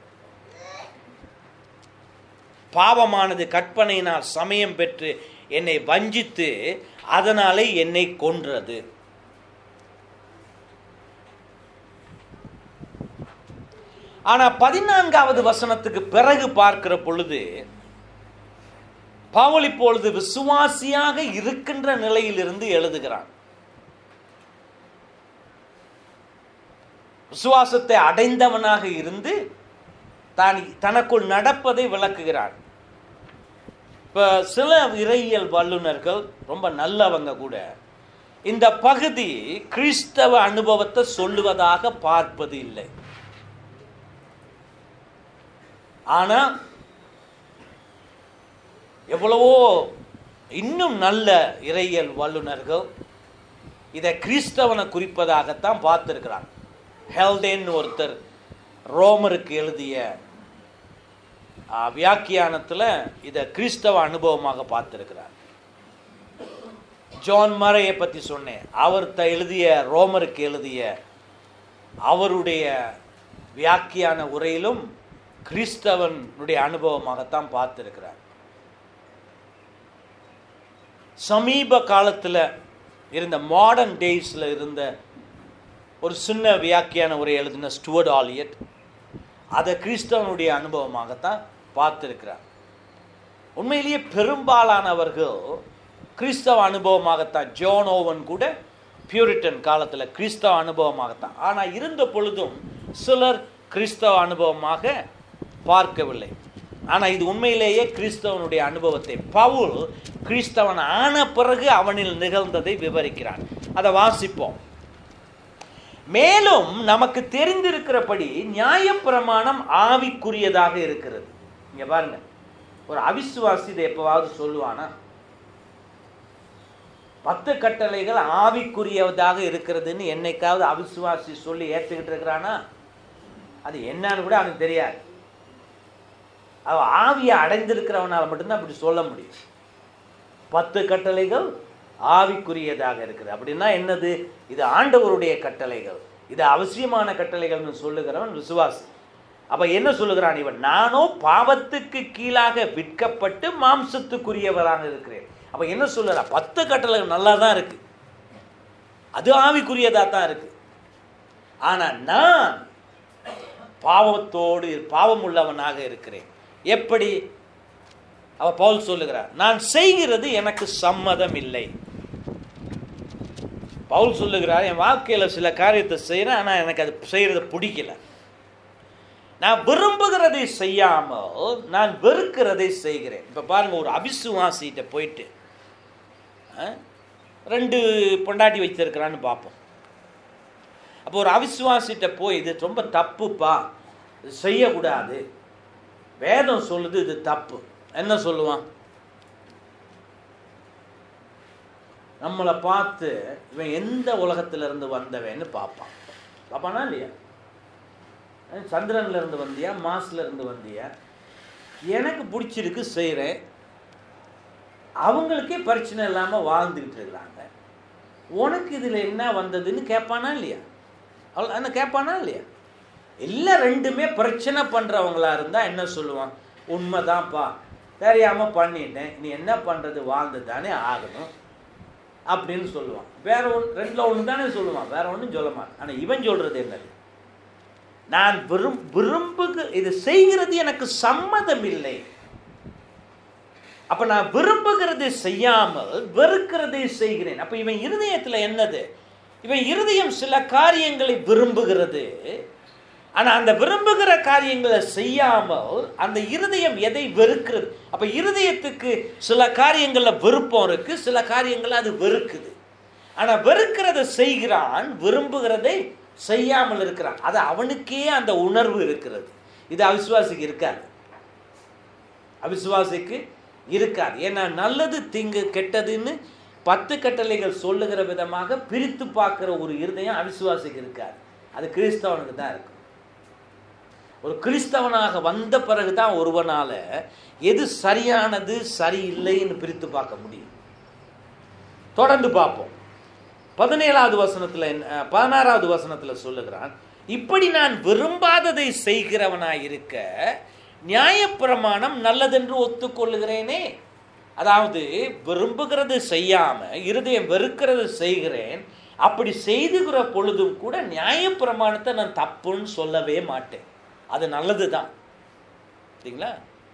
பாவமானது கற்பனையினால் சமயம் பெற்று என்னை வஞ்சித்து அதனாலே என்னை கொன்றது ஆனா பதினான்காவது வசனத்துக்கு பிறகு பார்க்கிற பொழுது பவுல் இப்பொழுது விசுவாசியாக இருக்கின்ற நிலையிலிருந்து எழுதுகிறான் விசுவாசத்தை அடைந்தவனாக இருந்து தான் தனக்குள் நடப்பதை விளக்குகிறான் இப்ப சில இறையியல் வல்லுநர்கள் ரொம்ப நல்லவங்க கூட இந்த பகுதி கிறிஸ்தவ அனுபவத்தை சொல்லுவதாக பார்ப்பது இல்லை ஆனா எவ்வளவோ இன்னும் நல்ல இறையியல் வல்லுநர்கள் இதை கிறிஸ்தவனை குறிப்பதாகத்தான் பார்த்துருக்கிறாங்க ஹெல்டேன் ஒருத்தர் ரோமருக்கு எழுதிய ஆ, வியாக்கியானத்துல இதை கிறிஸ்தவ அனுபவமாக பார்த்துருக்கிறார் ஜான் மரையை பற்றி சொன்னேன் அவர் த எழுதிய ரோமருக்கு எழுதிய அவருடைய வியாக்கியான உரையிலும் கிறிஸ்தவனுடைய அனுபவமாகத்தான் பார்த்துருக்கிறார் சமீப காலத்தில் இருந்த மாடர்ன் டேஸில் இருந்த ஒரு சின்ன வியாக்கியான உரை எழுதின ஸ்டுவர்ட் ஆலியட் அதை கிறிஸ்தவனுடைய அனுபவமாகத்தான் பார்த்துருக்கிறார் உண்மையிலேயே பெரும்பாலானவர்கள் கிறிஸ்தவ அனுபவமாகத்தான் ஜோன் ஓவன் கூட பியூரிட்டன் காலத்தில் கிறிஸ்தவ அனுபவமாகத்தான் ஆனால் இருந்த பொழுதும் சிலர் கிறிஸ்தவ அனுபவமாக பார்க்கவில்லை ஆனால் இது உண்மையிலேயே கிறிஸ்தவனுடைய அனுபவத்தை பவுல் கிறிஸ்தவன் ஆன பிறகு அவனில் நிகழ்ந்ததை விவரிக்கிறான் அதை வாசிப்போம் மேலும் நமக்கு தெரிந்திருக்கிறபடி நியாயப்பிரமாணம் ஆவிக்குரியதாக இருக்கிறது இங்க பாருங்க ஒரு அவிசுவாசி இதை எப்பவாவது சொல்லுவானா பத்து கட்டளைகள் ஆவிக்குரியதாக இருக்கிறதுன்னு என்னைக்காவது அவிசுவாசி சொல்லி ஏற்றுக்கிட்டு இருக்கிறானா அது என்னன்னு கூட அவனுக்கு தெரியாது அவ ஆவியை அடைந்திருக்கிறவனால மட்டும்தான் அப்படி சொல்ல முடியும் பத்து கட்டளைகள் ஆவிக்குரியதாக இருக்குது அப்படின்னா என்னது இது ஆண்டவருடைய கட்டளைகள் இது அவசியமான கட்டளைகள்னு சொல்லுகிறவன் விசுவாசி அப்ப என்ன சொல்லுகிறான் இவன் நானோ பாவத்துக்கு கீழாக விற்கப்பட்டு மாம்சத்துக்குரியவராக இருக்கிறேன் அப்ப என்ன சொல்லுறா பத்து கட்டளைகள் நல்லா தான் இருக்கு அது ஆவிக்குரியதா தான் இருக்கு ஆனா நான் பாவத்தோடு பாவம் உள்ளவனாக இருக்கிறேன் எப்படி அவ பவுல் சொல்லுகிறார் நான் செய்கிறது எனக்கு சம்மதம் இல்லை பவுல் சொல்லுகிறார் என் வாழ்க்கையில் சில காரியத்தை செய்கிறேன் ஆனால் எனக்கு அது செய்கிறது பிடிக்கல நான் விரும்புகிறதை செய்யாமல் நான் வெறுக்கிறதை செய்கிறேன் இப்போ பாருங்க ஒரு அபிசுவாசிகிட்ட போயிட்டு ஆ, ரெண்டு பொண்டாட்டி வச்சிருக்கிறான்னு பார்ப்போம் அப்போ ஒரு அவிசுவாசிட்ட போய் இது ரொம்ப தப்புப்பா இது செய்யக்கூடாது வேதம் சொல்லுது இது தப்பு என்ன சொல்லுவான் நம்மளை பார்த்து இவன் எந்த உலகத்துல இருந்து வந்தவன்னு பார்ப்பான் பார்ப்பானா இல்லையா அஹ் சந்திரன்ல இருந்து வந்தியா மாஸ்ல இருந்து வந்தியா எனக்கு பிடிச்சிருக்கு செய்கிறேன் அவங்களுக்கே பிரச்சனை இல்லாமல் வாழ்ந்துக்கிட்டு இருக்கிறாங்க உனக்கு இதில் என்ன வந்ததுன்னு கேட்பானா இல்லையா அவள் என்ன கேட்பானா இல்லையா எல்லாம் ரெண்டுமே பிரச்சனை பண்ணுறவங்களா இருந்தால் என்ன சொல்லுவான் உண்மைதான்ப்பா தெரியாமல் பண்ணிட்டேன் நீ என்ன பண்ணுறது வாழ்ந்து தானே ஆகணும் அப்படின்னு சொல்லுவான் வேற ஒன்று ரெண்டில் ஒன்று தானே சொல்லுவான் வேற ஒன்றும் சொல்ல மாட்டான் ஆனால் இவன் சொல்கிறது என்னது நான் விரும் விரும்புக இது செய்கிறது எனக்கு சம்மதம் இல்லை அப்ப நான் விரும்புகிறதை செய்யாமல் வெறுக்கிறதை செய்கிறேன் அப்ப இவன் இருதயத்துல என்னது இவன் இருதயம் சில காரியங்களை விரும்புகிறது ஆனா அந்த விரும்புகிற காரியங்களை செய்யாமல் அந்த இருதயம் எதை வெறுக்கிறது அப்ப இருதயத்துக்கு சில காரியங்கள்ல விருப்பம் இருக்கு சில காரியங்கள் அது வெறுக்குது ஆனா வெறுக்கிறதை செய்கிறான் விரும்புகிறதை செய்யாமல் இருக்கிறான் அது அவனுக்கே அந்த உணர்வு இருக்கிறது இது அவிசுவாசிக்கு இருக்காது அவிசுவாசிக்கு இருக்காது ஏன்னா நல்லது தீங்கு கெட்டதுன்னு பத்து கட்டளைகள் சொல்லுகிற விதமாக பிரித்து பார்க்கிற ஒரு இருதயம் அவிசுவாசிக்கு இருக்காது அது கிறிஸ்தவனுக்கு தான் இருக்கும் ஒரு கிறிஸ்தவனாக வந்த பிறகுதான் ஒருவனால எது சரியானது சரியில்லைன்னு பிரித்து பார்க்க முடியும் தொடர்ந்து பார்ப்போம் பதினேழாவது வசனத்துல என்ன- அஹ், பதினாறாவது வசனத்துல சொல்லுகிறான் இப்படி நான் விரும்பாததை செய்கிறவனாய் இருக்க நியாயப்பிரமாணம் நல்லதென்று ஒத்துக்கொள்ளுகிறேனே அதாவது விரும்புகிறது செய்யாம இருதயம் வெறுக்கிறது செய்கிறேன் அப்படி செய்துகிற பொழுதும் கூட நியாயப்பிரமாணத்தை நான் தப்புன்னு சொல்லவே மாட்டேன் அது நல்லது தான் சரிங்களா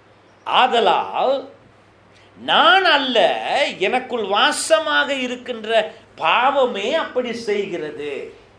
ஆதலால் நான் அல்ல எனக்குள் வாசமாக இருக்கின்ற பாவமே அப்படி செய்கிறது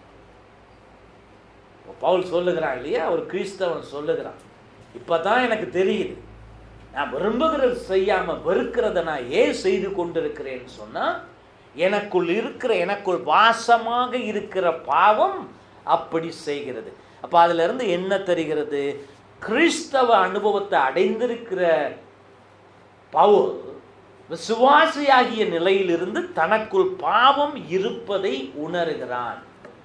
இப்ப பவுல் சொல்லுகிறான் இல்லையா ஒரு கிறிஸ்தவன் சொல்லுகிறான் இப்பதான் எனக்கு தெரியுது நான் விரும்புகிறது செய்யாம வெறுக்கிறத நான் ஏன் செய்து கொண்டிருக்கிறேன்னு சொன்னா எனக்குள் இருக்கிற எனக்குள் வாசமாக இருக்கிற பாவம் அப்படி செய்கிறது அப்ப அதுல இருந்து என்ன தெரிகிறது கிறிஸ்தவ அனுபவத்தை அடைந்திருக்கிற பவுல் விசுவாசியாகிய நிலையிலிருந்து தனக்குள் பாவம் இருப்பதை உணர்கிறான்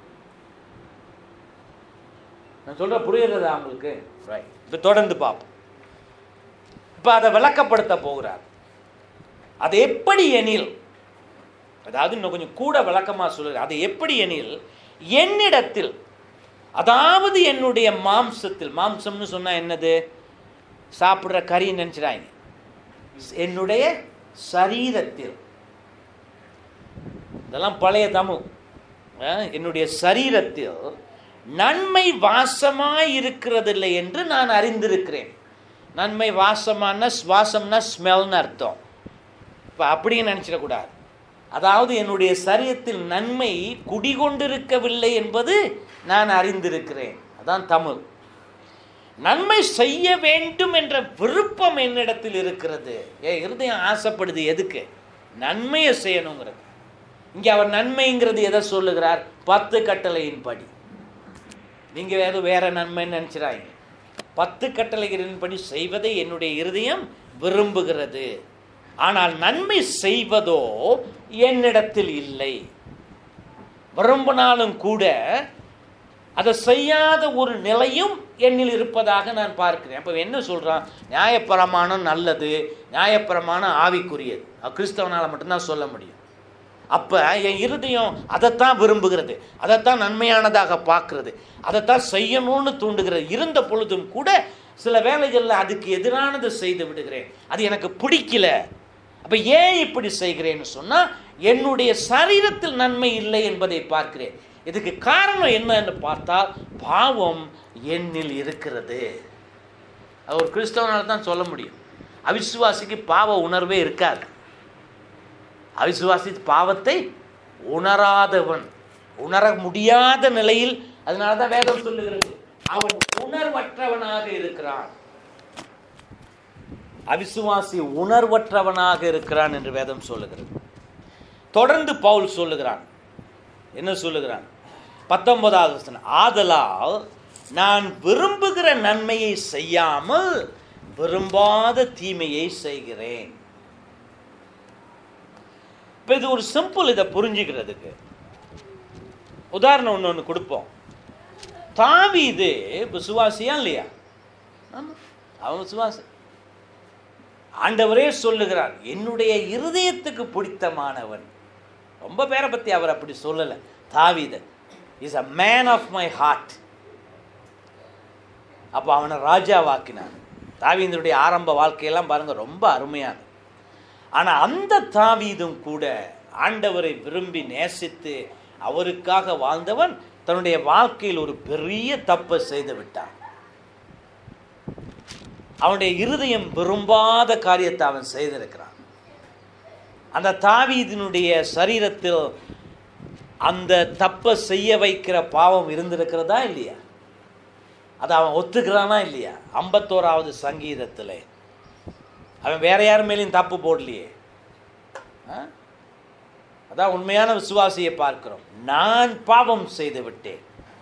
நான் சொல்ற புரியுறதா உங்களுக்கு ரைட் இப்போ தொடர்ந்து பார்ப்போம் இப்போ அதை விளக்கப்படுத்த போகிறார் அது எப்படி எனில் அதாவது இன்னும் கொஞ்சம் கூட விளக்கமாக சொல்லுங்க அது எப்படி எனில் என்னிடத்தில் அதாவது என்னுடைய மாம்சத்தில் மாம்சம்னு சொன்னா என்னது சாப்பிட்ற கறி நினைச்சிடாங்க என்னுடைய சரீரத்தில் இதெல்லாம் பழைய தமிழ் அஹ், என்னுடைய சரீரத்தில் நன்மை வாசமாய் இருக்கிறதில்லை என்று நான் அறிந்திருக்கிறேன் நன்மை வாசமான சுவாசம்னா ஸ்மெல்னு அர்த்தம் இப்போ அப்படியும் நினச்சிடக்கூடாது அதாவது என்னுடைய சரீரத்தில் நன்மை குடிகொண்டிருக்கவில்லை என்பது நான் அறிந்திருக்கிறேன் அதான் தமிழ் நன்மை செய்ய வேண்டும் என்ற விருப்பம் என்னிடத்தில் இருக்கிறது என் இருதயம் ஆசைப்படுது எதுக்கு நன்மையை செய்யணுங்கிறது இங்கே அவர் நன்மைங்கிறது எதை சொல்லுகிறார் பத்து கட்டளையின்படி நீங்க வேறு வேற நன்மைன்னு நினைச்சிடாங்க பத்து கட்டளைகளின்படி செய்வதை என்னுடைய இருதயம் விரும்புகிறது ஆனால் நன்மை செய்வதோ என்னிடத்தில் இல்லை விரும்பினாலும் கூட அதை செய்யாத ஒரு நிலையும் என்னில் இருப்பதாக நான் பார்க்கிறேன் அப்போ என்ன சொல்றான் நியாயப்பிரமாணம் நல்லது நியாயப்பிரமாணம் ஆவிக்குரியது அது கிறிஸ்தவனால் மட்டும்தான் சொல்ல முடியும் அப்போ என் இருதயம் அதைத்தான் விரும்புகிறது அதைத்தான் நன்மையானதாக பார்க்கிறது அதைத்தான் செய்யணும்னு தூண்டுகிறது இருந்த பொழுதும் கூட சில வேலைகளில் அதுக்கு எதிரானதை செய்து விடுகிறேன் அது எனக்கு பிடிக்கல அப்போ ஏன் இப்படி செய்கிறேன்னு சொன்னால் என்னுடைய சரீரத்தில் நன்மை இல்லை என்பதை பார்க்கிறேன் இதுக்கு காரணம் என்னன்னு பார்த்தால் பாவம் என்னில் இருக்கிறது அது ஒரு கிறிஸ்தவனால் தான் சொல்ல முடியும் அவிசுவாசிக்கு பாவ உணர்வே இருக்காது அவிசுவாசி பாவத்தை உணராதவன் உணர முடியாத நிலையில் அதனால தான் வேதம் சொல்லுகிறது அவன் உணர்வற்றவனாக இருக்கிறான் அவிசுவாசி உணர்வற்றவனாக இருக்கிறான் என்று வேதம் சொல்லுகிறது தொடர்ந்து பவுல் சொல்லுகிறான் என்ன சொல்லுகிறான் பத்தொன்பதாவது வசனம் ஆதலால் நான் விரும்புகிற நன்மையை செய்யாமல் விரும்பாத தீமையை செய்கிறேன் இப்போ இது ஒரு சிம்பிள் இதை புரிஞ்சுக்கிறதுக்கு உதாரணம் ஒன்று ஒன்று கொடுப்போம் தாவீது விசுவாசியா இல்லையா ஆமா அவன் விசுவாசி ஆண்டவரே சொல்லுகிறார் என்னுடைய இருதயத்துக்கு பிடித்தமானவன் ரொம்ப பேரை பற்றி அவர் அப்படி சொல்லலை தாவீத is a man of my heart அப்போ அவனை ராஜாவாக்கினான் தாவீதனுடைய ஆரம்ப வாழ்க்கையெல்லாம் பாருங்க ரொம்ப அருமையானது ஆனால் அந்த தாவீதும் கூட ஆண்டவரை விரும்பி நேசித்து அவருக்காக வாழ்ந்தவன் தன்னுடைய வாழ்க்கையில் ஒரு பெரிய தப்பை செய்து விட்டான் அவனுடைய இருதயம் விரும்பாத காரியத்தை அவன் செய்திருக்கிறான் அந்த தாவீதினுடைய சரீரத்தில் அந்த தப்பை செய்ய வைக்கிற பாவம் இருந்திருக்கிறதா இல்லையா அதை அவன் ஒத்துக்கிறானா இல்லையா ஐம்பத்தோராவது சங்கீதத்தில் அவன் வேற யார் மேலேயும் தப்பு போடலையே ஆ? அதான் உண்மையான விசுவாசியை பார்க்கிறோம் நான் பாவம் செய்து விட்டேன்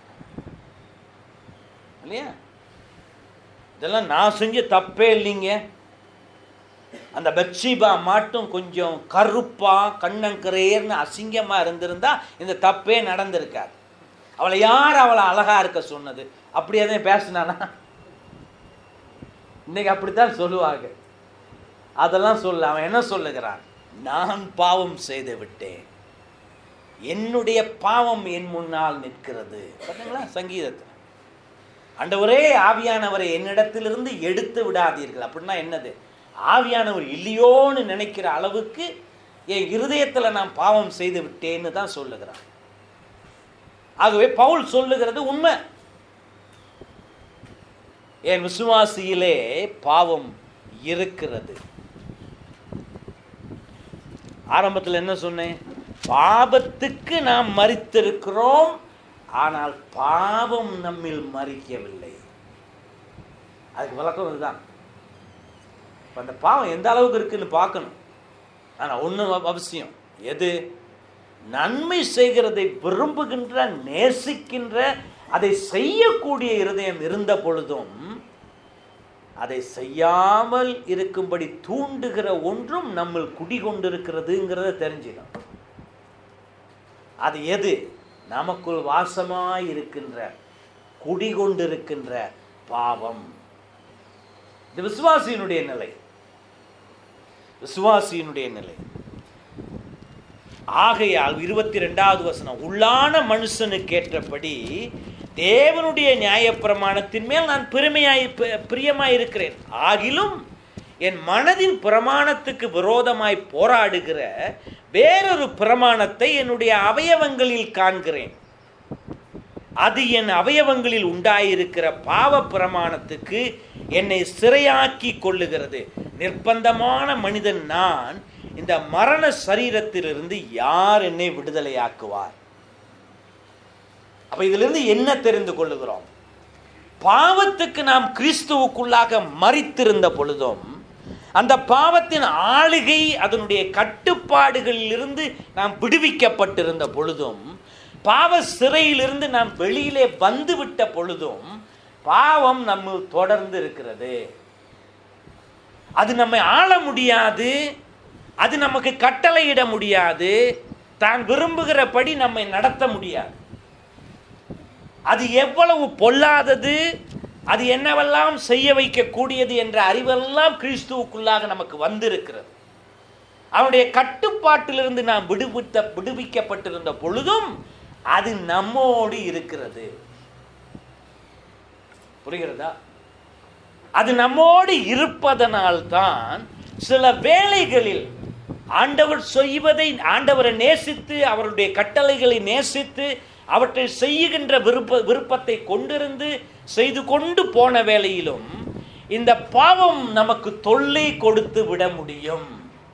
இல்லையா இதெல்லாம் நான் செஞ்ச தப்பே இல்லைங்க அந்த பெட்ஷீபா மட்டும் கொஞ்சம் கருப்பா கண்ணங்கரேர்னு அசிங்கமா இருந்திருந்தா இந்த தப்பே நடந்திருக்காது அவளை யார் அவளை அழகா இருக்க சொன்னது அப்படி எதையும் பேசினானா இன்னைக்கு அப்படித்தான் சொல்லுவாங்க அதெல்லாம் சொல்ல அவன் என்ன சொல்லுகிறான் நான் பாவம் செய்து விட்டேன் என்னுடைய பாவம் என் முன்னால் நிற்கிறது பார்த்தீங்களா சங்கீதத்தில் ஆண்டவரே ஆவியானவரை என்னிடத்திலிருந்து எடுத்து விடாதீர்கள் அப்படின்னா என்னது ஆவியானவர் இல்லையோன்னு நினைக்கிற அளவுக்கு என் இருதயத்தில் நான் பாவம் செய்து விட்டேன்னு தான் சொல்லுகிறான் ஆகவே பவுல் சொல்லுகிறது உண்மை என் விசுவாசியிலே பாவம் இருக்கிறது ஆரம்பத்தில் என்ன சொன்னேன் பாபத்துக்கு நாம் மறித்திருக்கிறோம் ஆனால் பாவம் நம்மில் மறிக்கவில்லை அதுக்கு விளக்கம் இதுதான் இப்ப அந்த பாவம் எந்த அளவுக்கு இருக்குன்னு பார்க்கணும் ஆனால் ஒன்று அவசியம் எது நன்மை செய்கிறதை விரும்புகின்ற நேசிக்கின்ற அதை செய்யக்கூடிய இருதயம் இருந்த பொழுதும் அதை செய்யாமல் இருக்கும்படி தூண்டுகிற ஒன்றும் நம்மில் குடிகொண்டிருக்கிறதுங்கிறத தெரிஞ்சிடும் அது எது நமக்குள் வாசமாய் இருக்கின்ற குடிகொண்டிருக்கின்ற பாவம் இது விசுவாசியினுடைய நிலை விசுவாசியினுடைய நிலை ஆகையால் இருபத்தி ரெண்டாவது வசனம் உள்ளான மனுஷனுக்கு ஏற்றபடி தேவனுடைய நியாயப்பிரமாணத்தின் மேல் நான் பெருமையாய் பி- பிரியமாயிருக்கிறேன் ஆகிலும் என் மனதின் பிரமாணத்துக்கு விரோதமாய் போராடுகிற வேறொரு பிரமாணத்தை என்னுடைய அவயவங்களில் காண்கிறேன் அது என் அவயவங்களில் உண்டாயிருக்கிற பாவ பிரமாணத்துக்கு என்னை சிறையாக்கி கொள்ளுகிறது நிர்பந்தமான மனிதன் நான் இந்த மரண சரீரத்திலிருந்து யார் என்னை விடுதலையாக்குவார் அப்ப இதிலிருந்து என்ன தெரிந்து கொள்ளுகிறோம் பாவத்துக்கு நாம் கிறிஸ்துவுக்குள்ளாக மறித்திருந்த பொழுதும் அந்த பாவத்தின் ஆளுகை அதனுடைய கட்டுப்பாடுகளிலிருந்து நாம் விடுவிக்கப்பட்டிருந்த பொழுதும் பாவ சிறையிலிருந்து நாம் வெளியிலே வந்துவிட்ட பொழுதும் பாவம் நம்ம தொடர்ந்து இருக்கிறது அது நம்மை ஆள முடியாது அது நமக்கு கட்டளையிட முடியாது தான் விரும்புகிறபடி நம்மை நடத்த முடியாது அது எவ்வளவு பொல்லாதது அது என்னவெல்லாம் செய்ய வைக்கக்கூடியது என்ற அறிவெல்லாம் கிறிஸ்துவுக்குள்ளாக நமக்கு வந்திருக்கிறது அவனுடைய கட்டுப்பாட்டிலிருந்து நாம் விடுவித்த விடுவிக்கப்பட்டிருந்த பொழுதும் அது நம்மோடு இருக்கிறது புரிகிறதா அது நம்மோடு இருப்பதனால்தான் சில வேளைகளில் ஆண்டவர் செய்வதை ஆண்டவரை நேசித்து அவருடைய கட்டளைகளை நேசித்து அவற்றை செய்யுகின்ற விருப்ப விருப்பத்தை கொண்டிருந்து செய்து கொண்டு போன வேளையிலும் இந்த பாவம் நமக்கு தொல்லை கொடுத்து விட முடியும்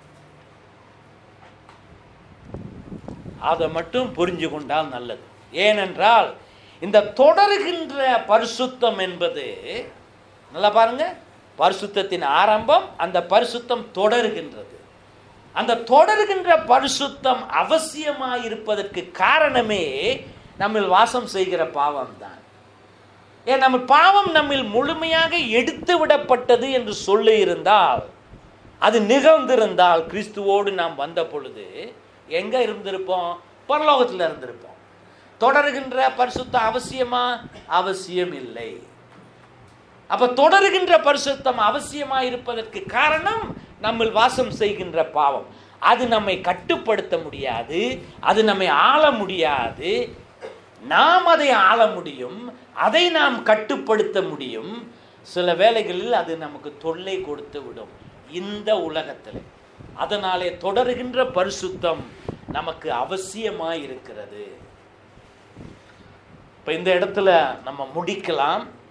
அதை மட்டும் புரிஞ்சு கொண்டால் நல்லது ஏனென்றால் இந்த தொடருகின்ற பரிசுத்தம் என்பது நல்லா பாருங்க பரிசுத்தத்தின் ஆரம்பம் அந்த பரிசுத்தம் தொடருகின்றது அந்த தொடருகின்ற பரிசுத்தம் அவசியமாக இருப்பதற்கு காரணமே நம்மில் வாசம் செய்கிற பாவம் தான் ஏன் நம்ம பாவம் நம்மில் முழுமையாக எடுத்து விடப்பட்டது என்று சொல்லி இருந்தால் அது நிகழ்ந்திருந்தால் கிறிஸ்துவோடு நாம் வந்த பொழுது எங்க இருந்திருப்போம் பரலோகத்தில் இருந்திருப்போம் தொடருகின்ற பரிசுத்தம் அவசியமா அவசியம் இல்லை அப்ப தொடருகின்ற பரிசுத்தம் அவசியமா இருப்பதற்கு காரணம் நம்மில் வாசம் செய்கின்ற பாவம் அது நம்மை கட்டுப்படுத்த முடியாது அது நம்மை ஆள முடியாது நாம் அதை ஆள முடியும் அதை நாம் கட்டுப்படுத்த முடியும் சில வேளைகளில் அது நமக்கு தொல்லை கொடுத்து விடும் இந்த உலகத்தில் அதனாலே தொடருகின்ற பரிசுத்தம் நமக்கு அவசியமாய் இருக்கிறது இப்போ இந்த இடத்துல நம்ம முடிக்கலாம்